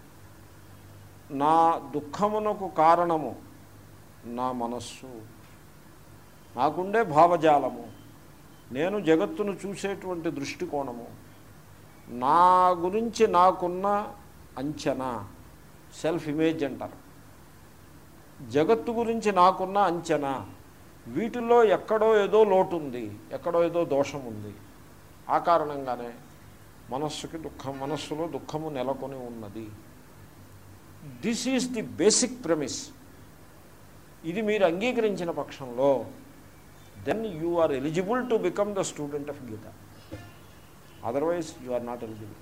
నా దుఃఖమునకు కారణము నా మనస్సు నాకుండే భావజాలము నేను జగత్తును చూసేటువంటి దృష్టికోణము నా గురించి నాకున్న అంచనా సెల్ఫ్ ఇమేజ్ అంటారు జగత్తు గురించి నాకున్న అంచనా వీటిల్లో ఎక్కడో ఏదో లోటు ఉంది ఎక్కడో ఏదో దోషం ఉంది ఆ కారణంగానే మనస్సుకి దుఃఖం మనస్సులో దుఃఖము నెలకొని ఉన్నది this is the basic premise ఇది మీరు అంగీకరించిన పక్షంలో then you are eligible to become the student of Gita otherwise you are not eligible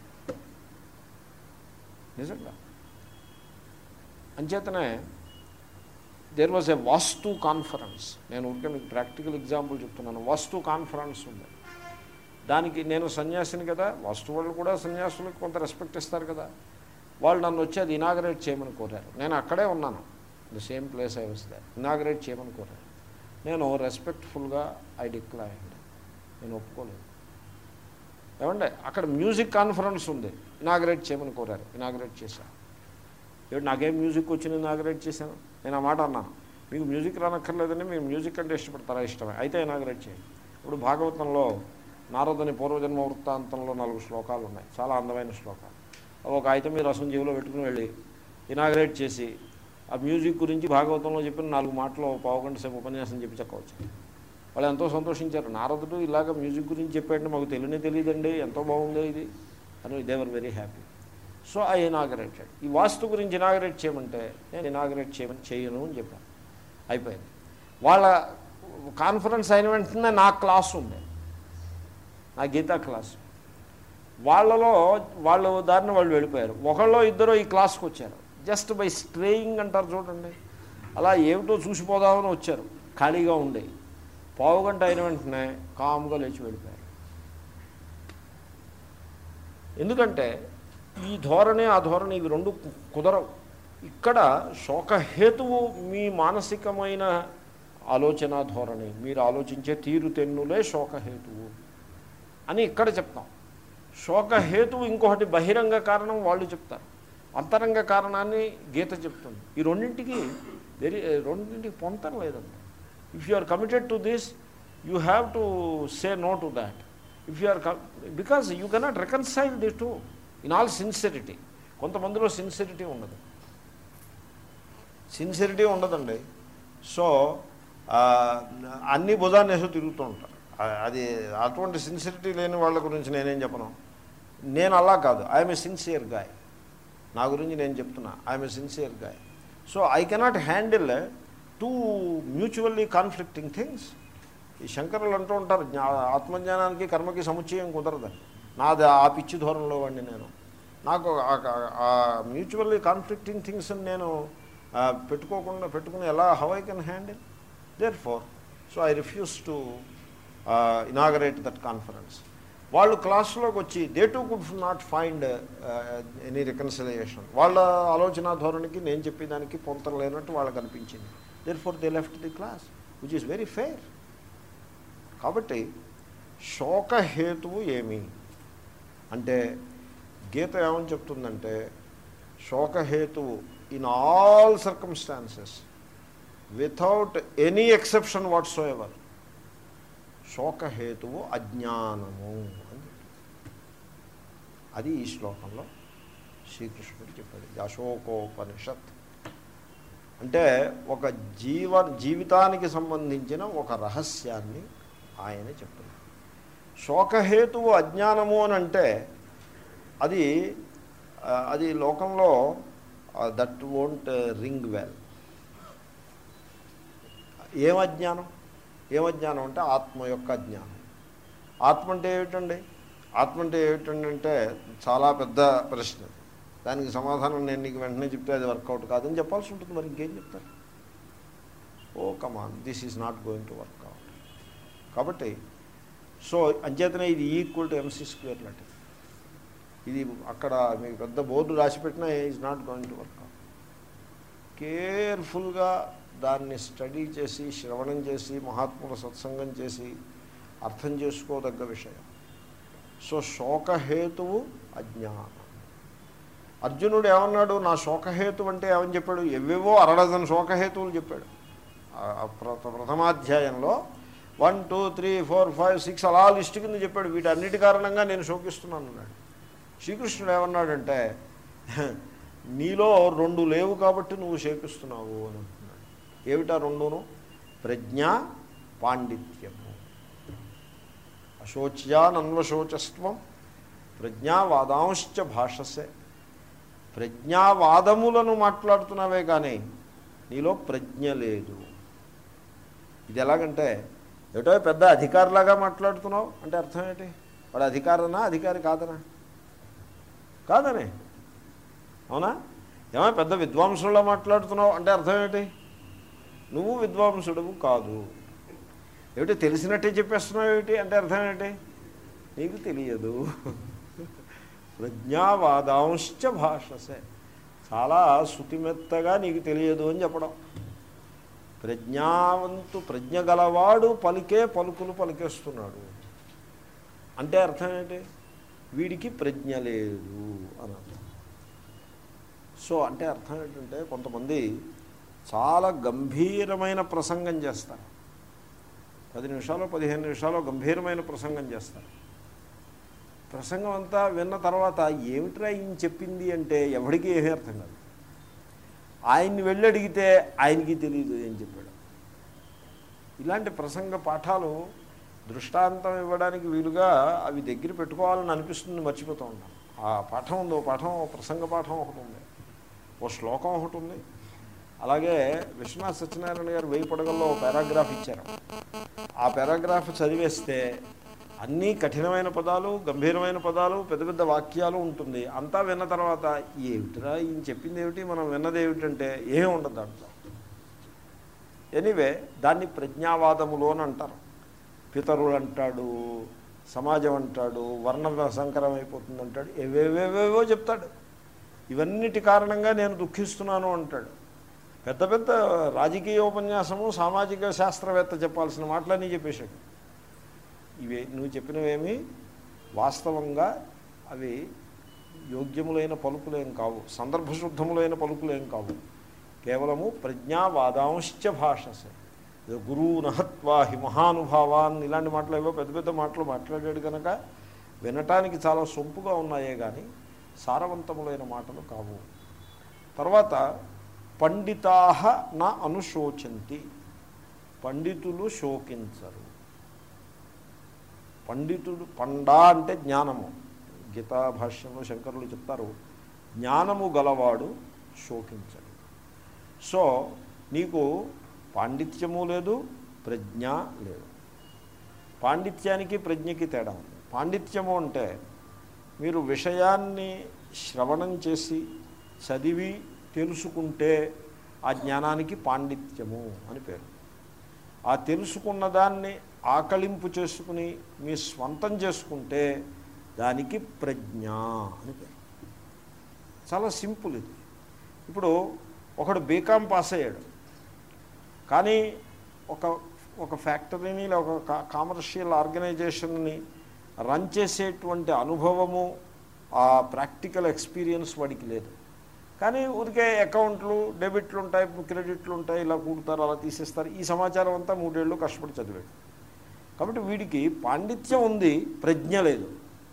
నిజంగా అంచేతనే there was a vastu conference నేను ఊరికే మీకు ప్రాక్టికల్ ఎగ్జాంపుల్ చెప్తున్నాను వాస్తు కాన్ఫరెన్స్ ఉంది దానికి నేను సన్యాసిని కదా వాస్తు వాళ్ళు కూడా సన్యాసులకు కొంత రెస్పెక్ట్ ఇస్తారు కదా వాళ్ళు నన్ను వచ్చి అది ఇనాగరేట్ చేయమని కోరారు నేను అక్కడే ఉన్నాను ద సేమ్ ప్లేస్ ఐ వస్తే ఇనాగరేట్ చేయమని కోరారు నేను రెస్పెక్ట్ఫుల్గా ఐ డిక్లైన్డ్ నేను ఒప్పుకోలేదు ఏమంటే అక్కడ మ్యూజిక్ కాన్ఫరెన్స్ ఉంది ఇనాగరేట్ చేయమని కోరారు ఇనాగరేట్ చేశాను ఏమిటి నాకేం మ్యూజిక్ వచ్చింది ఇనాగరేట్ చేశాను నేను ఆ మాట అన్నాను మీకు మ్యూజిక్ రానక్కర్లేదని మీరు మ్యూజిక్ అంటే ఇష్టపడతారా ఇష్టమే అయితే ఇనాగరేట్ చేయండి ఇప్పుడు భాగవతంలో నారదుని పూర్వజన్మ వృత్తాంతంలో నాలుగు శ్లోకాలు ఉన్నాయి చాలా అందమైన శ్లోకాలు అవి ఒక అయితే మీరు రసం జీవులో పెట్టుకుని వెళ్ళి ఇనాగరేట్ చేసి ఆ మ్యూజిక్ గురించి భాగవతంలో చెప్పిన నాలుగు మాటలు ఓ పావు గంట సేపు ఉపన్యాసం చెప్పి చెప్పవచ్చు వాళ్ళు ఎంతో సంతోషించారు నారదుడు ఇలాగ మ్యూజిక్ గురించి చెప్పాడంటే మాకు తెలియనే తెలియదండి ఎంతో బాగుంది ఇది అని they were very happy so I inaugurated ఈ వాస్తు గురించి ఇనాగరేట్ చేయమంటే నేను ఇనాగరేట్ చేయమని చేయను అని చెప్పాను అయిపోయింది వాళ్ళ కాన్ఫరెన్స్ అయిన వెంటనే నా క్లాస్ ఉంది నా గీతా క్లాస్ వాళ్ళలో వాళ్ళు దారిని వాళ్ళు వెళ్ళిపోయారు ఒకళ్ళో ఇద్దరు ఈ క్లాస్కి వచ్చారు జస్ట్ బై స్ట్రేయింగ్ అంటారు చూడండి అలా ఏమిటో చూసిపోదామని వచ్చారు ఖాళీగా ఉండి పావు గంట అయిన వెంటనే కామ్గా లేచి వెళ్ళిపోయారు ఎందుకంటే ఈ ధోరణి ఆ ధోరణి ఇవి రెండు కు- కుదరవు ఇక్కడ శోకహేతువు మీ మానసికమైన ఆలోచన ధోరణి మీరు ఆలోచించే తీరుతెన్నులే శోకహేతువు అని ఇక్కడ చెప్తాం శోకహేతువు ఇంకొకటి బహిరంగ కారణం వాళ్ళు చెప్తారు అంతరంగ కారణాన్ని గీత చెప్తుంది ఈ రెండింటికి వెరీ రెండింటికి పొంతం లేదండి if you are committed to this you have to say no to that if you are because you cannot reconcile the two in all sincerity కొంతమందిలో సిన్సిరిటీ ఉండదు సిన్సిరిటీ ఉండదండి సో ఆ, అన్ని భుజాన్ని వేసి తిరుగుతూ ఉంటారు ఆ, అది అటువంటి సిన్సిరిటీ లేని వాళ్ళ గురించి నేనేం చెప్పను నేను అలా కాదు ఐఎమ్ ఏ సిన్సియర్ గాయ్ నా గురించి నేను చెప్తున్నా I'm a sincere guy so I cannot handle two mutually conflicting things ఈ శంకరులు అంటూ ఉంటారు జ్ఞా ఆత్మజ్ఞానానికి కర్మకి సముచ్చయం కుదరదని నాది ఆ పిచ్చి ధోరణిలో వాడిని నేను నాకు ఆ మ్యూచువల్లీ కాన్ఫ్లిక్టింగ్ థింగ్స్ నేను ఆ, పెట్టుకోకుండా పెట్టుకుని ఎలా how I can handle therefore so I refuse to inaugurate that conference వాళ్ళు క్లాస్లోకి వచ్చి they too could not find any reconciliation వాళ్ళ ఆలోచన ధోరణికి నేను చెప్పేదానికి పొంతన లేనట్టు వాళ్ళకి అనిపించింది therefore they left the class which is very fair కాబట్టి శోకహేతువు ఏమి అంటే గీత ఏమని చెప్తుందంటే శోకహేతువు in all circumstances without any exception whatsoever శోకహేతువు అజ్ఞానము అని అది ఈ శ్లోకంలో శ్రీకృష్ణుడు చెప్పాడు ఇది అశోకోపనిషత్ అంటే ఒక జీవ జీవితానికి సంబంధించిన ఒక రహస్యాన్ని ఆయన చెప్తున్నారు శోకహేతువు అజ్ఞానము అని అంటే అది ఆ, అది లోకంలో దట్ వోంట్ రింగ్ వెల్ ఏం అజ్ఞానం ఏం అజ్ఞానం అంటే ఆత్మ యొక్క అజ్ఞానం ఆత్మ అంటే ఏమిటండి ఆత్మ అంటే ఏమిటండి అంటే చాలా పెద్ద ప్రశ్న దానికి సమాధానం నేను నీకు వెంటనే చెప్తే అది వర్కౌట్ కాదని చెప్పాల్సి ఉంటుంది మరి ఇంకేం చెప్తారు oh come on this is not going to work out కాబట్టి సో అంచేతనే ఇది ఈక్వల్ టు ఎంసీ స్క్వేర్ లాంటిది ఇది అక్కడ మీకు పెద్ద బోర్డు రాసి పెట్టినా is not going to work కేర్ఫుల్గా దాన్ని స్టడీ చేసి శ్రవణం చేసి మహాత్ముల సత్సంగం చేసి అర్థం చేసుకోదగ్గ విషయం సో శోకహేతువు అజ్ఞానం అర్జునుడు ఏమన్నాడు నా శోకహేతు అంటే ఏమని చెప్పాడు ఎవేవో అరడజన్ శోకహేతువులు చెప్పాడు ఆ ప్ర- ప్రథమాధ్యాయంలో one two three four five six అలా లిస్ట్ కింద చెప్పాడు వీటన్నిటి కారణంగా నేను శోకిస్తున్నాను అన్నాడు శ్రీకృష్ణుడు ఏమన్నాడంటే నీలో రెండు లేవు కాబట్టి నువ్వు శోకిస్తున్నావు అని అంటున్నాడు ఏమిటా రెండును ప్రజ్ఞ పాండిత్యము అశోచ్యానన్వశోచస్వం ప్రజ్ఞావాదాంశ్చ భాషసే ప్రజ్ఞావాదములను మాట్లాడుతున్నావే కానీ నీలో ప్రజ్ఞ లేదు ఇది ఎలాగంటే ఏటో పెద్ద అధికారిలాగా మాట్లాడుతున్నావు అంటే అర్థం ఏంటి వాడు అధికారనా అధికారి కాదనా కాదనే అవునా ఏమో పెద్ద విద్వాంసుల్లో మాట్లాడుతున్నావు అంటే అర్థం ఏంటి నువ్వు విద్వాంసుడవు కాదు ఏమిటి తెలిసినట్టే చెప్పేస్తున్నావు ఏమిటి అంటే అర్థం ఏంటి నీకు తెలియదు ప్రజ్ఞావాదాంశ్చ భాషసే చాలా శుతిమెత్తగా నీకు తెలియదు అని చెప్పడం ప్రజ్ఞావంతు ప్రజ్ఞ గలవాడు పలికే పలుకులు పలికేస్తున్నాడు అంటే అర్థం ఏంటి వీడికి ప్రజ్ఞ లేదు అని అర్థం సో అంటే అర్థం ఏంటంటే కొంతమంది చాలా గంభీరమైన ప్రసంగం చేస్తారు పది నిమిషాలు పదిహేను నిమిషాలు గంభీరమైన ప్రసంగం చేస్తారు ప్రసంగం అంతా విన్న తర్వాత ఏమిట్రా ఈయన చెప్పింది అంటే ఎవరికి ఏమీ అర్థం కాదు ఆయన్ని వెళ్ళి అడిగితే ఆయనకి తెలియదు ఏం చెప్పాడు ఇలాంటి ప్రసంగ పాఠాలు దృష్టాంతం ఇవ్వడానికి వీలుగా అవి దగ్గర పెట్టుకోవాలని అనిపిస్తుంది మర్చిపోతూ ఉంటాను ఆ పాఠం ఉంది ఓ పాఠం ఓ ప్రసంగ పాఠం ఒకటి ఉంది ఓ శ్లోకం ఒకటి ఉంది అలాగే విశ్వనాథ్ సత్యనారాయణ గారు వెయ్యి పడగల్లో ఓ పారాగ్రాఫ్ ఇచ్చారు ఆ పారాగ్రాఫ్ చదివేస్తే అన్నీ కఠినమైన పదాలు గంభీరమైన పదాలు పెద్ద పెద్ద వాక్యాలు ఉంటుంది అంతా విన్న తర్వాత ఏమిటిరా ఈయన చెప్పింది ఏమిటి మనం విన్నది ఏమిటంటే ఏమీ ఉండదు దాంట్లో ఎనీవే దాన్ని ప్రజ్ఞావాదములు అని అంటారు పితరులు అంటాడు సమాజం అంటాడు వర్ణ సంకరం అయిపోతుంది అంటాడు ఏవేవేవేవో చెప్తాడు ఇవన్నిటి కారణంగా నేను దుఃఖిస్తున్నాను అంటాడు పెద్ద పెద్ద రాజకీయ ఉపన్యాసము సామాజిక శాస్త్రవేత్త చెప్పాల్సిన మాటలన్నీ చెప్పేశాడు ఇవి నువ్వు చెప్పినవేమి వాస్తవంగా అవి యోగ్యములైన పలుకులేం కావు సందర్భశుద్ధములైన పలుకులేం కావు కేవలము ప్రజ్ఞావాదాంశ్చ భాషసే ఏదో గురువు నహత్వా హి మహానుభావాన్ ఇలాంటి మాటలు ఏవో పెద్ద పెద్ద మాటలు మాట్లాడాడు కనుక వినటానికి చాలా సొంపుగా ఉన్నాయే కానీ సారవంతములైన మాటలు కావు తర్వాత పండితా నా అనుశోచంతి పండితులు శోకించరు పండితుడు పండా అంటే జ్ఞానము గీతా భాష్యంలో శంకరులు చెప్తారు జ్ఞానము గలవాడు శోకించడు సో నీకు పాండిత్యము లేదు ప్రజ్ఞ లేదు పాండిత్యానికి ప్రజ్ఞకి తేడా ఉంది పాండిత్యము అంటే మీరు విషయాన్ని శ్రవణం చేసి చదివి తెలుసుకుంటే ఆ జ్ఞానానికి పాండిత్యము అని పేరు ఆ తెలుసుకున్న దాన్ని ఆకలింపు చేసుకుని మీ స్వంతం చేసుకుంటే దానికి ప్రజ్ఞ అని పేరు చాలా సింపుల్ ఇది ఇప్పుడు ఒకడు బీకామ్ పాస్ అయ్యాడు కానీ ఒక ఒక ఫ్యాక్టరీని లేదా ఒక కా- కామర్షియల్ ఆర్గనైజేషన్ని రన్ చేసేటువంటి అనుభవము ఆ ప్రాక్టికల్ ఎక్స్పీరియన్స్ వాడికి లేదు కానీ ఊరికే అకౌంట్లు డెబిట్లు ఉంటాయి క్రెడిట్లు ఉంటాయి ఇలా కూడతారు అలా తీసేస్తారు ఈ సమాచారం అంతా మూడేళ్ళు కష్టపడి చదివాడు కాబట్టి వీడికి పాండిత్యం ఉంది ప్రజ్ఞ లేదు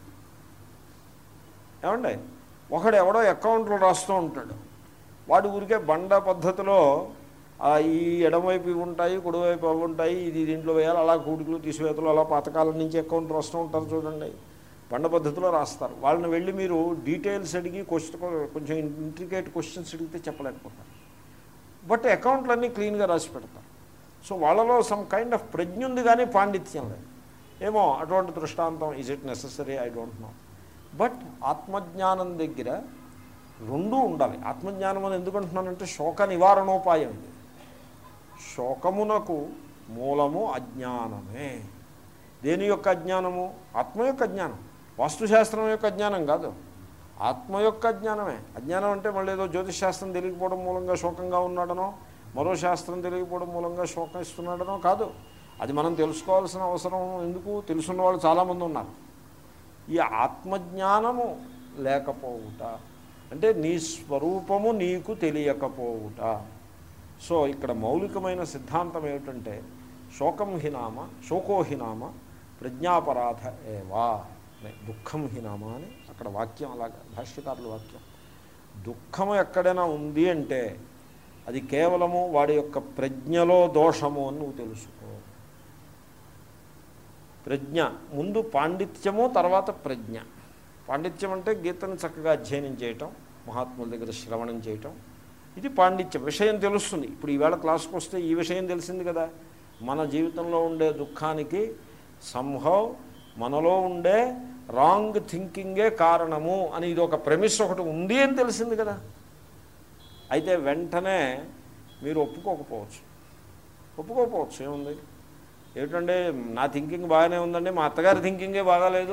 ఏమండి ఒకడు ఎవడో అకౌంట్లు రాస్తూ ఉంటాడు వాడు ఊరికే బండ పద్ధతిలో ఆ, ఈ ఎడమవైపు ఇవి ఉంటాయి కుడివైపు అవి ఉంటాయి ఇది దీంట్లో వేయాలి అలా కూడికలు తీసివేతలు అలా పాతకాలం నుంచి అకౌంట్ రాస్తూ ఉంటారు చూడండి బండ పద్ధతిలో రాస్తారు వాళ్ళని వెళ్ళి మీరు డీటెయిల్స్ అడిగి క్వశ్చన్ కొంచెం ఇంట్రికేట్ క్వశ్చన్స్ అడిగితే చెప్పలేకపోతారు బట్ అకౌంట్లన్నీ క్లీన్గా రాసి పెడతారు సో వాళ్ళలో సమ్ కైండ్ ఆఫ్ ప్రజ్ఞ ఉంది కానీ పాండిత్యం లేదు ఏమో అటువంటి దృష్టాంతం is it necessary I don't know but ఆత్మజ్ఞానం దగ్గర రెండూ ఉండాలి ఆత్మజ్ఞానం అని ఎందుకు అంటున్నానంటే శోక నివారణోపాయం ఇది శోకమునకు మూలము అజ్ఞానమే దేని యొక్క అజ్ఞానము ఆత్మ యొక్క అజ్ఞానం వాస్తుశాస్త్రం యొక్క అజ్ఞానం కాదు ఆత్మ యొక్క అజ్ఞానమే అజ్ఞానం అంటే మళ్ళీ ఏదో జ్యోతిష్ శాస్త్రం తెలియకపోవడం మూలంగా శోకంగా ఉన్నాడనో మరో శాస్త్రం తెలియకపోవడం మూలంగా శోకం ఇస్తున్నాడనో కాదు అది మనం తెలుసుకోవాల్సిన అవసరం ఎందుకు తెలుసున్న వాళ్ళు చాలామంది ఉన్నారు ఈ ఆత్మజ్ఞానము లేకపోవుట అంటే నీ స్వరూపము నీకు తెలియకపోవుట సో ఇక్కడ మౌలికమైన సిద్ధాంతం ఏమిటంటే శోకం హినామ శోకో హినామ ప్రజ్ఞాపరాధ ఏవా అనే దుఃఖం హినామ అని అక్కడ వాక్యం అలాగా భాష్యకారుల వాక్యం దుఃఖము ఎక్కడైనా ఉంది అంటే అది కేవలము వాడి యొక్క ప్రజ్ఞలో దోషము అని నువ్వు తెలుసుకో ప్రజ్ఞ ముందు పాండిత్యము తర్వాత ప్రజ్ఞ పాండిత్యం అంటే గీతను చక్కగా అధ్యయనం చేయటం మహాత్ముల దగ్గర శ్రవణం చేయటం ఇది పాండిత్యం విషయం తెలుస్తుంది ఇప్పుడు ఈవేళ క్లాస్కి వస్తే ఈ విషయం తెలిసింది కదా మన జీవితంలో ఉండే దుఃఖానికి సంభవ్ మనలో ఉండే రాంగ్ థింకింగే కారణము అని ఇది ఒక ప్రెమిస్ ఒకటి ఉంది అని తెలిసింది కదా అయితే వెంటనే మీరు ఒప్పుకోకపోవచ్చు ఒప్పుకోకపోవచ్చు ఏముంది ఏమిటంటే నా థింకింగ్ బాగానే ఉందండి మా అత్తగారి థింకింగే బాగాలేదు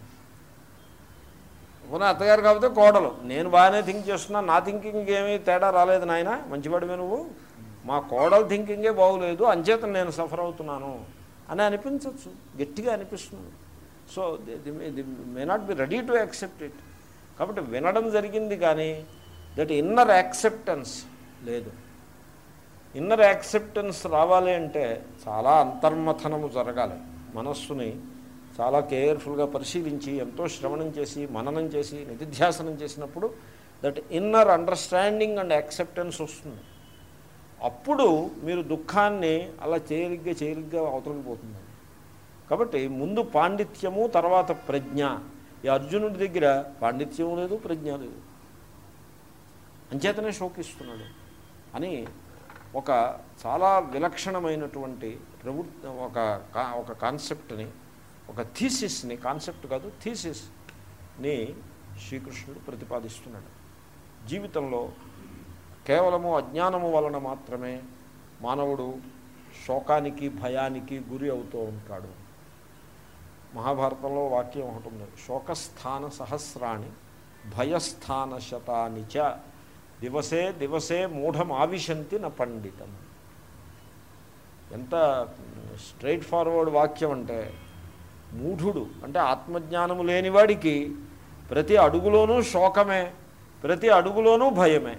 పోనీ అత్తగారు కాకపోతే కోడలు నేను బాగానే థింక్ చేస్తున్నా నా థింకింగ్ ఏమీ తేడా రాలేదు నాయన మంచివాడివే నువ్వు మా కోడలు థింకింగే బాగోలేదు అంచేత నేను సఫర్ అవుతున్నాను అని అనిపించవచ్చు గట్టిగా అనిపిస్తుంది so they may not be ready to accept it కాబట్టి వినడం జరిగింది కానీ దట్ ఇన్నర్ యాక్సెప్టెన్స్ లేదు ఇన్నర్ యాక్సెప్టెన్స్ రావాలి అంటే చాలా అంతర్మథనము జరగాలి మనస్సుని చాలా కేర్ఫుల్గా పరిశీలించి ఎంతో శ్రవణం చేసి మననం చేసి నిధిధ్యాసనం చేసినప్పుడు that inner understanding and acceptance వస్తుంది అప్పుడు మీరు దుఃఖాన్ని అలా తేలిగ్గా తేలిగ్గా అవతలకి పోతుంది కాబట్టి ముందు పాండిత్యము తర్వాత ప్రజ్ఞ ఈ అర్జునుడి దగ్గర పాండిత్యం లేదు ప్రజ్ఞ లేదు అంచేతనే శోకిస్తున్నాడు అని ఒక చాలా విలక్షణమైనటువంటి ప్రవృత్తి ఒక కా- ఒక కాన్సెప్ట్ని ఒక థీసిస్ని కాన్సెప్ట్ కాదు థీసిస్ని శ్రీకృష్ణుడు ప్రతిపాదిస్తున్నాడు జీవితంలో కేవలము అజ్ఞానము వలన మాత్రమే మానవుడు శోకానికి భయానికి గురి అవుతూ ఉంటాడు మహాభారతంలో వాక్యం ఒకటి ఉంది శోకస్థాన సహస్రాణి భయస్థాన శతాని చ దివసే దివసే మూఢమావిశంతి న పండితం ఎంత స్ట్రైట్ ఫార్వర్డ్ వాక్యం అంటే మూఢుడు అంటే ఆత్మజ్ఞానము లేనివాడికి ప్రతి అడుగులోనూ శోకమే ప్రతి అడుగులోనూ భయమే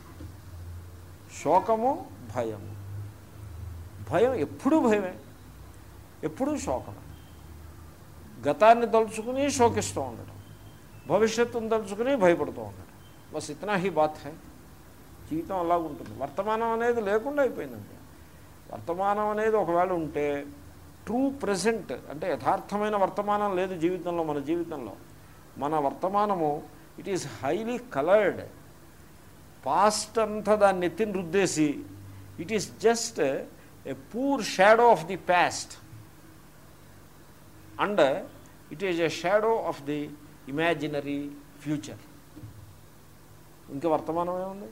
శోకము భయము భయం ఎప్పుడూ భయమే ఎప్పుడూ శోకమే గతాన్ని తలుచుకుని శోకిస్తూ ఉండడం భవిష్యత్తును తలుచుకుని భయపడుతూ ఉండడం బస్ ఇతనా హీ బాత్ హై జీవితం అలా ఉంటుంది వర్తమానం అనేది లేకుండా అయిపోయిందండి వర్తమానం అనేది ఒకవేళ ఉంటే ట్రూ ప్రజెంట్ అంటే యథార్థమైన వర్తమానం లేదు జీవితంలో మన జీవితంలో మన వర్తమానము it is highly coloured past అంతా దాన్ని ఎత్తిని రుద్దేసి it is just a poor shadow of the past and it is a shadow of the imaginary future ఇంకా వర్తమానం ఏముంది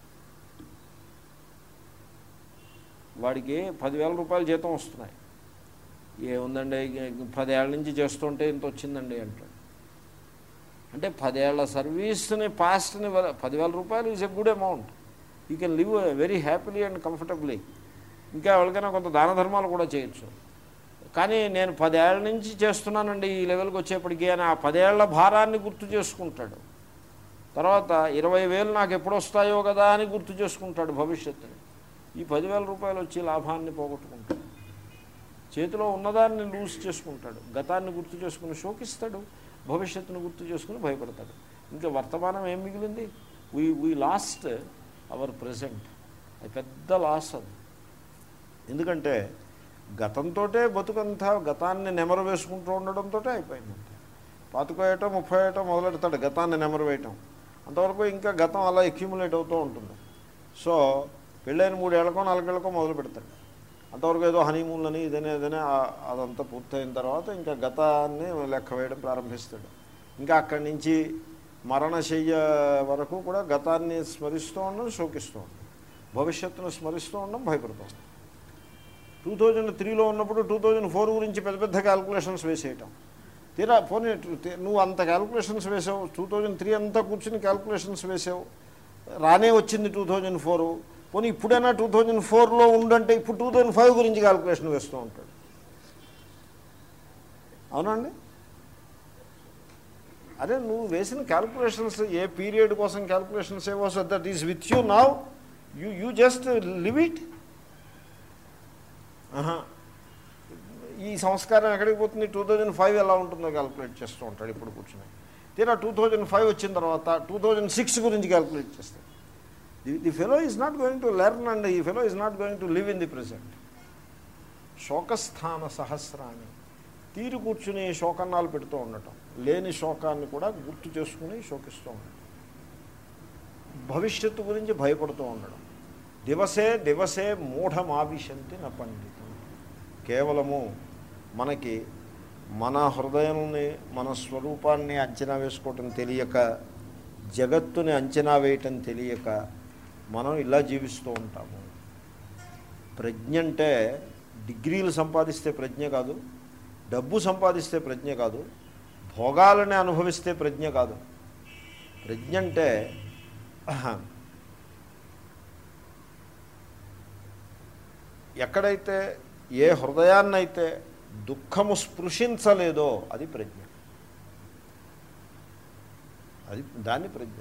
వాడికి పదివేల రూపాయల జీతం వస్తున్నాయి ఏముందండి పదేళ్ల నుంచి చేస్తుంటే ఇంత వచ్చిందండి అంటాడు అంటే పదేళ్ల సర్వీస్ని పాస్ట్ని పదివేల రూపాయలు is a good amount you can live very happily and comfortably ఇంకా ఎవరికైనా కొంత దాన ధర్మాలు కూడా చేయొచ్చు కానీ నేను పదేళ్ల నుంచి చేస్తున్నానండి ఈ లెవెల్కి వచ్చేప్పటికీ అని ఆ పదేళ్ల భారాన్ని గుర్తు చేసుకుంటాడు తర్వాత ఇరవై వేలు నాకు ఎప్పుడు వస్తాయో కదా అని గుర్తు చేసుకుంటాడు భవిష్యత్తుని ఈ పదివేల రూపాయలు వచ్చి లాభాన్ని పోగొట్టుకుంటాడు చేతిలో ఉన్నదాన్ని లూజ్ చేసుకుంటాడు గతాన్ని గుర్తు చేసుకుని శోకిస్తాడు భవిష్యత్తును గుర్తు చేసుకుని భయపడతాడు ఇంకా వర్తమానం ఏం మిగిలింది we we lost our present అది పెద్ద లాస్ అది ఎందుకంటే గతంతో బతుకంతా గతాన్ని నెమరు వేసుకుంటూ ఉండడంతో అయిపోయింది పాతికో ఏటో ముప్పై ఏటో మొదలెడతాడు గతాన్ని నెమరు వేయటం అంతవరకు ఇంకా గతం అలా ఎక్యుములేట్ అవుతూ ఉంటుంది సో పెళ్ళైన మూడేళ్లకో నాలుగేళ్లకో మొదలు పెడతాడు అంతవరకు ఏదో హనీమూన్లని ఇదనే ఇదనే ఆ- అదంతా పూర్తయిన తర్వాత ఇంకా గతాన్ని లెక్క వేయడం ప్రారంభిస్తాడు ఇంకా అక్కడి నుంచి మరణశయ్య వరకు కూడా గతాన్ని స్మరిస్తూ ఉండడం శోకిస్తూ ఉండడం భవిష్యత్తును స్మరిస్తూ ఉండడం భయపడుతూ ఉండడం టూ థౌజండ్ త్రీలో ఉన్నప్పుడు టూ థౌజండ్ ఫోర్ గురించి పెద్ద పెద్ద క్యాల్కులేషన్స్ వేసేయటం తీరా పోనీ తే- నువ్వు అంత క్యాల్కులేషన్స్ వేసావు టూ థౌజండ్ త్రీ అంతా కూర్చుని క్యాల్కులేషన్స్ వేసావు రానే వచ్చింది టూ థౌజండ్ ఫోరు పోనీ ఇప్పుడైనా టూ థౌజండ్ ఫోర్లో ఉండంటే ఇప్పుడు టూ థౌజండ్ ఫైవ్ గురించి క్యాల్కులేషన్ వేస్తూ ఉంటాడు అవునండి అరే నువ్వు వేసిన క్యాల్కులేషన్స్ ఏ పీరియడ్ కోసం క్యాల్కులేషన్స్ ఏవో so that is with you now you you just live it ఆహా. ఈ సంస్కారం ఎక్కడికి పోతుంది టూ థౌజండ్ ఫైవ్ ఎలా ఉంటుందో క్యాల్కులేట్ చేస్తూ ఉంటాడు ఇప్పుడు కూర్చుని తీరా టూ థౌజండ్ ఫైవ్ వచ్చిన తర్వాత టూ థౌజండ్ సిక్స్ గురించి క్యాల్కులేట్ చేస్తాడు the the fellow is not going to learn and ఈ fellow is not going to live in the present శోకస్థాన సహస్రాన్ని తీరు కూర్చుని శోకన్నాలు పెడుతూ ఉండటం లేని శోకాన్ని కూడా గుర్తు చేసుకుని శోకిస్తూ ఉండటం భవిష్యత్తు గురించి భయపడుతూ ఉండడం దివసే దివసే మూఢమావిశంతి న పండితం కేవలము మనకి మన హృదయాన్ని మన స్వరూపాన్ని అంచనా వేసుకోవటం తెలియక జగత్తుని అంచనా వేయటం తెలియక మనం ఇలా జీవిస్తూ ఉంటాము ప్రజ్ఞ అంటే డిగ్రీలు సంపాదిస్తే ప్రజ్ఞ కాదు డబ్బు సంపాదిస్తే ప్రజ్ఞ కాదు భోగాలని అనుభవిస్తే ప్రజ్ఞ కాదు ప్రజ్ఞ అంటే ఎక్కడైతే ఏ హృదయాన్నైతే దుఃఖము స్పృశించలేదో అది ప్రజ్ఞ అది దాన్ని ప్రజ్ఞ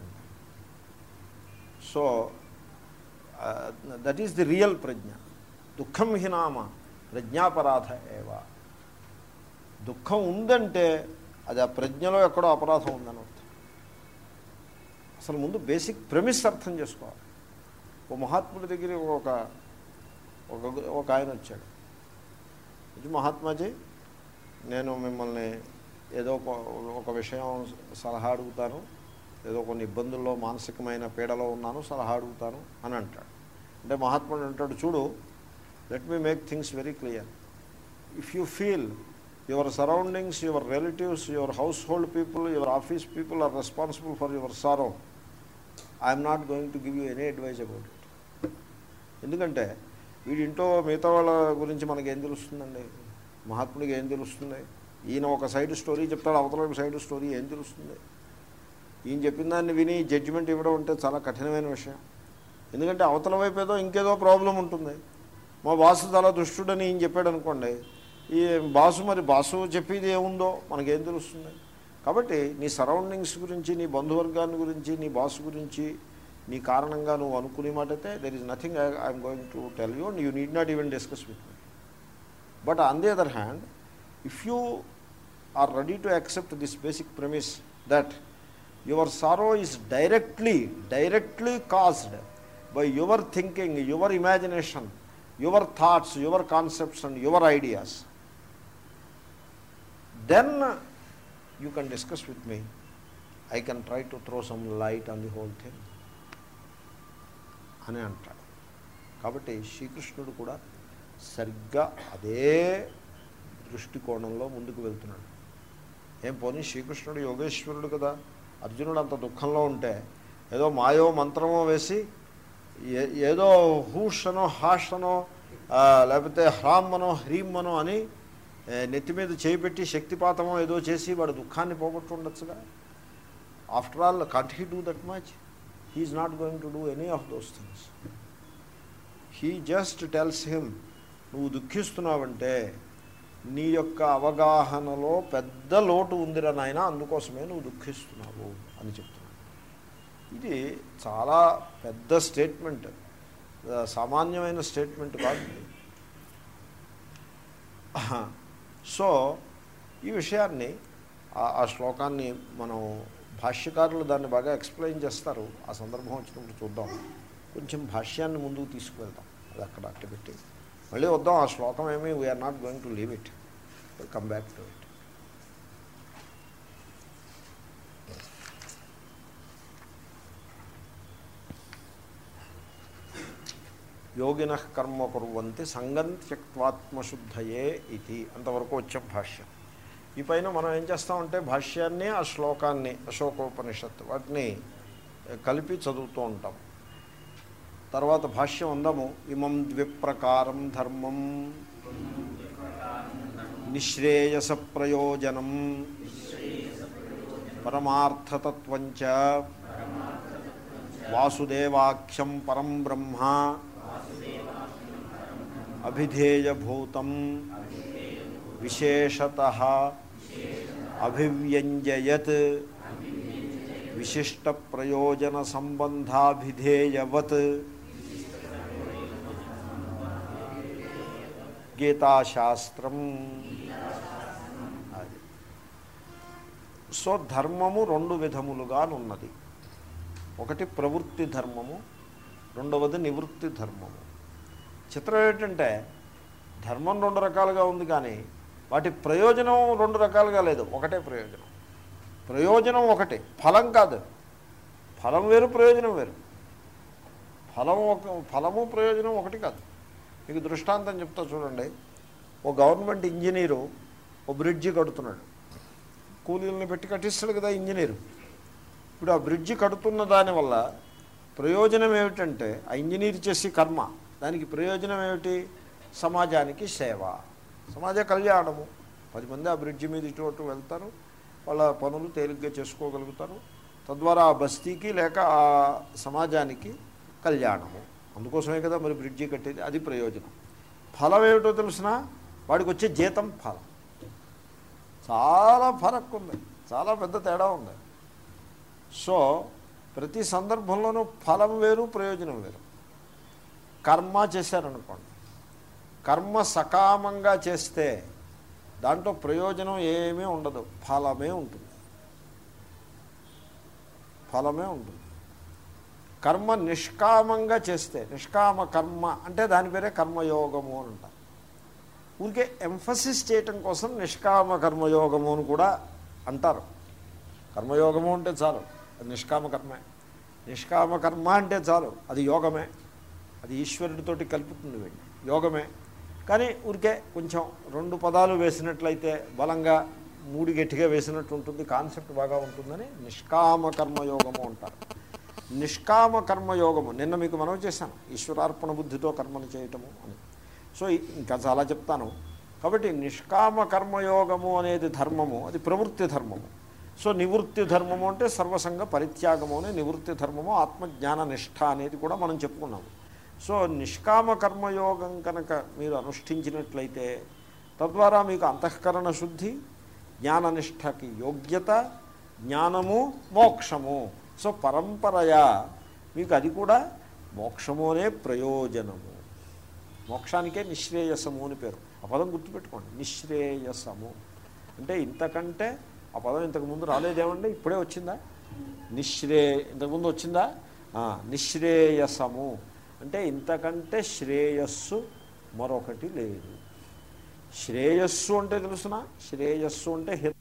so that is the real ప్రజ్ఞ దుఃఖం హినామ ప్రజ్ఞాపరాధ ఏవా దుఃఖం ఉందంటే అది ఆ ప్రజ్ఞలో ఎక్కడో అపరాధం ఉందని అర్థం అసలు ముందు బేసిక్ ప్రెమిస్ అర్థం చేసుకోవాలి ఓ మహాత్ముడి దగ్గర ఒక ఒక ఒక ఆయన వచ్చాడు వచ్చి మహాత్మాజీ నేను మిమ్మల్ని ఏదో ఒక- ఒక విషయం సలహా అడుగుతాను ఏదో కొన్ని ఇబ్బందుల్లో మానసికమైన పీడలో ఉన్నాను సలహా అడుగుతాను అని అంటాడు అంటే మహాత్ముడు అంటాడు చూడు let me make things very clear if you feel your surroundings your relatives your household people your office people are responsible for your sorrow I'm not going to give you any advice about it ఎందుకంటే వీడింటో మిగతా వాళ్ళ గురించి మనకి ఏం తెలుస్తుందండి మహాత్ముడికి ఏం తెలుస్తుంది ఈయన ఒక సైడ్ స్టోరీ చెప్తాడు అవతల ఒక సైడ్ స్టోరీ ఏం తెలుస్తుంది ఈయన చెప్పిన దాన్ని విని జడ్జిమెంట్ ఇవ్వడం అంటే చాలా కఠినమైన విషయం ఎందుకంటే అవతల వైపు ఏదో ఇంకేదో ప్రాబ్లం ఉంటుంది మా బాసు చాలా దుష్టుడని ఈయన చెప్పాడు అనుకోండి ఈ బాసు మరి బాసు చెప్పేది ఏముందో మనకేం తెలుస్తుంది కాబట్టి నీ సరౌండింగ్స్ గురించి నీ బంధువర్గాన్ని గురించి నీ బాస్ గురించి నీ కారణంగా నువ్వు అనుకునే మాట అయితే there is nothing I'm going to tell you and you need not even discuss with me but on the other hand if you are ready to accept this basic premise that your sorrow is directly directly caused by your thinking your imagination your thoughts your concepts and your ideas then you can discuss with me I can try to throw some light on the whole thing అని అంటాడు కాబట్టి శ్రీకృష్ణుడు కూడా సరిగ్గా అదే దృష్టికోణంలో ముందుకు వెళ్తున్నాడు ఏం పోనీ శ్రీకృష్ణుడు యోగేశ్వరుడు కదా అర్జునుడు అంత దుఃఖంలో ఉంటే ఏదో మాయో మంత్రమో వేసి ఏ- ఏదో హూష్ అనో హాష్ అనో ఆ, లేకపోతే హ్రామ్ అనో హ్రీమ్ అనో అని ఏ, నెత్తి మీద చేపెట్టి శక్తిపాతమో ఏదో చేసి వాడు దుఃఖాన్ని పోగొట్టు ఉండొచ్చుగా after all can't he do that much he's not going to do any of those things he just tells him నువ్వు దుఃఖిస్తున్నావంటే నీ యొక్క అవగాహనలో పెద్ద లోటు ఉందిరా నాయన అందుకోసమే నువ్వు దుఃఖిస్తున్నావు అని చెప్తున్నాడు ఇది చాలా పెద్ద స్టేట్మెంట్ ఆ, సామాన్యమైన స్టేట్మెంట్ కాదు ఇది. సో ఈ విషయాన్ని ఆ- ఆ శ్లోకాన్ని మనం భాష్యకారులు దాన్ని బాగా ఎక్స్ప్లెయిన్ చేస్తారు ఆ సందర్భం వచ్చినప్పుడు చూద్దాం కొంచెం భాష్యాన్ని ముందుకు తీసుకువెళ్దాం అది అక్కడ అట్ట పెట్టి మళ్ళీ వద్దాం ఆ శ్లోకం ఏమి we're not going to leave it come back to it యోగిన కర్మ కుర్వంతి సంగం త్యక్వాత్మశుద్ధయే ఇది అంతవరకు వచ్చే భాష్యం ఈ పైన మనం ఏం చేస్తామంటే భాష్యాన్ని ఆ శ్లోకాన్ని అశోకోపనిషత్ వాటిని కలిపి చదువుతూ ఉంటాం తర్వాత భాష్యం అందాము ఇమం ద్విప్రకారం ధర్మం నిశ్రేయస ప్రయోజనం పరమార్థతత్వంచ వాసుదేవాఖ్యం పరం బ్రహ్మ అభిధేయభూతం విశేషత అభివ్యంజయత్ విశిష్ట ప్రయోజన సంబంధాభిధేయవత్ గీతాశాస్త్రం అది సో ధర్మము రెండు విధములుగానున్నది ఒకటి ప్రవృత్తి ధర్మము రెండవది నివృత్తి ధర్మము చిత్రం ఏంటంటే ధర్మం రెండు రకాలుగా ఉంది కానీ వాటి ప్రయోజనం రెండు రకాలుగా లేదు ఒకటే ప్రయోజనం ప్రయోజనం ఒకటే ఫలం కాదు ఫలం వేరు ప్రయోజనం వేరు ఫలం ఒక ఫలము ప్రయోజనం ఒకటి కాదు మీకు దృష్టాంతం చెప్తా చూడండి ఓ గవర్నమెంట్ ఇంజనీరు ఓ బ్రిడ్జి కడుతున్నాడు కూలీలను పెట్టి కట్టిస్తాడు కదా ఇంజనీరు ఇప్పుడు ఆ బ్రిడ్జి కడుతున్న దానివల్ల ప్రయోజనం ఏమిటంటే ఆ ఇంజనీర్ చేసే కర్మ దానికి ప్రయోజనం ఏమిటి సమాజానికి సేవ సమాజ కళ్యాణము పది మంది ఆ బ్రిడ్జి మీద ఇటు అటు వెళ్తారు వాళ్ళ పనులు తేలిగ్గా చేసుకోగలుగుతారు తద్వారా ఆ బస్తీకి లేక ఆ సమాజానికి కళ్యాణము అందుకోసమే కదా మరి బ్రిడ్జి కట్టేది అది ప్రయోజనం ఫలం ఏమిటో తెలిసిన వాడికి వచ్చే జీతం ఫలం చాలా ఫరక్ ఉంది చాలా పెద్ద తేడా ఉంది సో ప్రతి సందర్భంలోనూ ఫలం వేరు ప్రయోజనం వేరు కర్మ చేశారనుకోండి కర్మ సకామంగా చేస్తే దాంట్లో ప్రయోజనం ఏమీ ఉండదు ఫలమే ఉంటుంది ఫలమే ఉంటుంది కర్మ నిష్కామంగా చేస్తే నిష్కామ కర్మ అంటే దాని పేరే కర్మయోగము అని అంటారు ఊరికే ఎంఫసిస్ చేయటం కోసం నిష్కామ కర్మయోగము అని కూడా అంటారు కర్మయోగము అంటే చాలు అది నిష్కామ కర్మే నిష్కామ కర్మ అంటే చాలు అది యోగమే అది ఈశ్వరుడితోటి కలుపుతుంది వీడిని యోగమే కానీ ఊరికే కొంచెం రెండు పదాలు వేసినట్లయితే బలంగా మూడు గట్టిగా వేసినట్టు ఉంటుంది కాన్సెప్ట్ బాగా ఉంటుందని నిష్కామ కర్మయోగము అంటారు నిష్కామ కర్మయోగము నిన్న మీకు మనవి చేశాను ఈశ్వరార్పణ బుద్ధితో కర్మను చేయటము అని సో ఇంకా చాలా చెప్తాను కాబట్టి నిష్కామ కర్మయోగము అనేది ధర్మము అది ప్రవృత్తి ధర్మము సో నివృత్తి ధర్మము అంటే సర్వసంగ పరిత్యాగము అనే నివృత్తి ధర్మము ఆత్మజ్ఞాన నిష్ఠ అనేది కూడా మనం చెప్పుకున్నాము సో నిష్కామ కర్మయోగం కనుక మీరు అనుష్ఠించినట్లయితే తద్వారా మీకు అంతఃకరణ శుద్ధి జ్ఞాననిష్టకి యోగ్యత జ్ఞానము మోక్షము సో పరంపరయా మీకు అది కూడా మోక్షము అనే ప్రయోజనము మోక్షానికే నిశ్రేయసము అని పేరు ఆ పదం గుర్తుపెట్టుకోండి నిశ్రేయసము అంటే ఇంతకంటే ఆ పదం ఇంతకుముందు రాలేదేమండి ఇప్పుడే వచ్చిందా నిశ్రే ఇంతకుముందు వచ్చిందా ఆ, నిశ్రేయసము అంటే ఇంతకంటే శ్రేయస్సు మరొకటి లేదు శ్రేయస్సు అంటే తెలుసిన శ్రేయస్సు అంటే హిత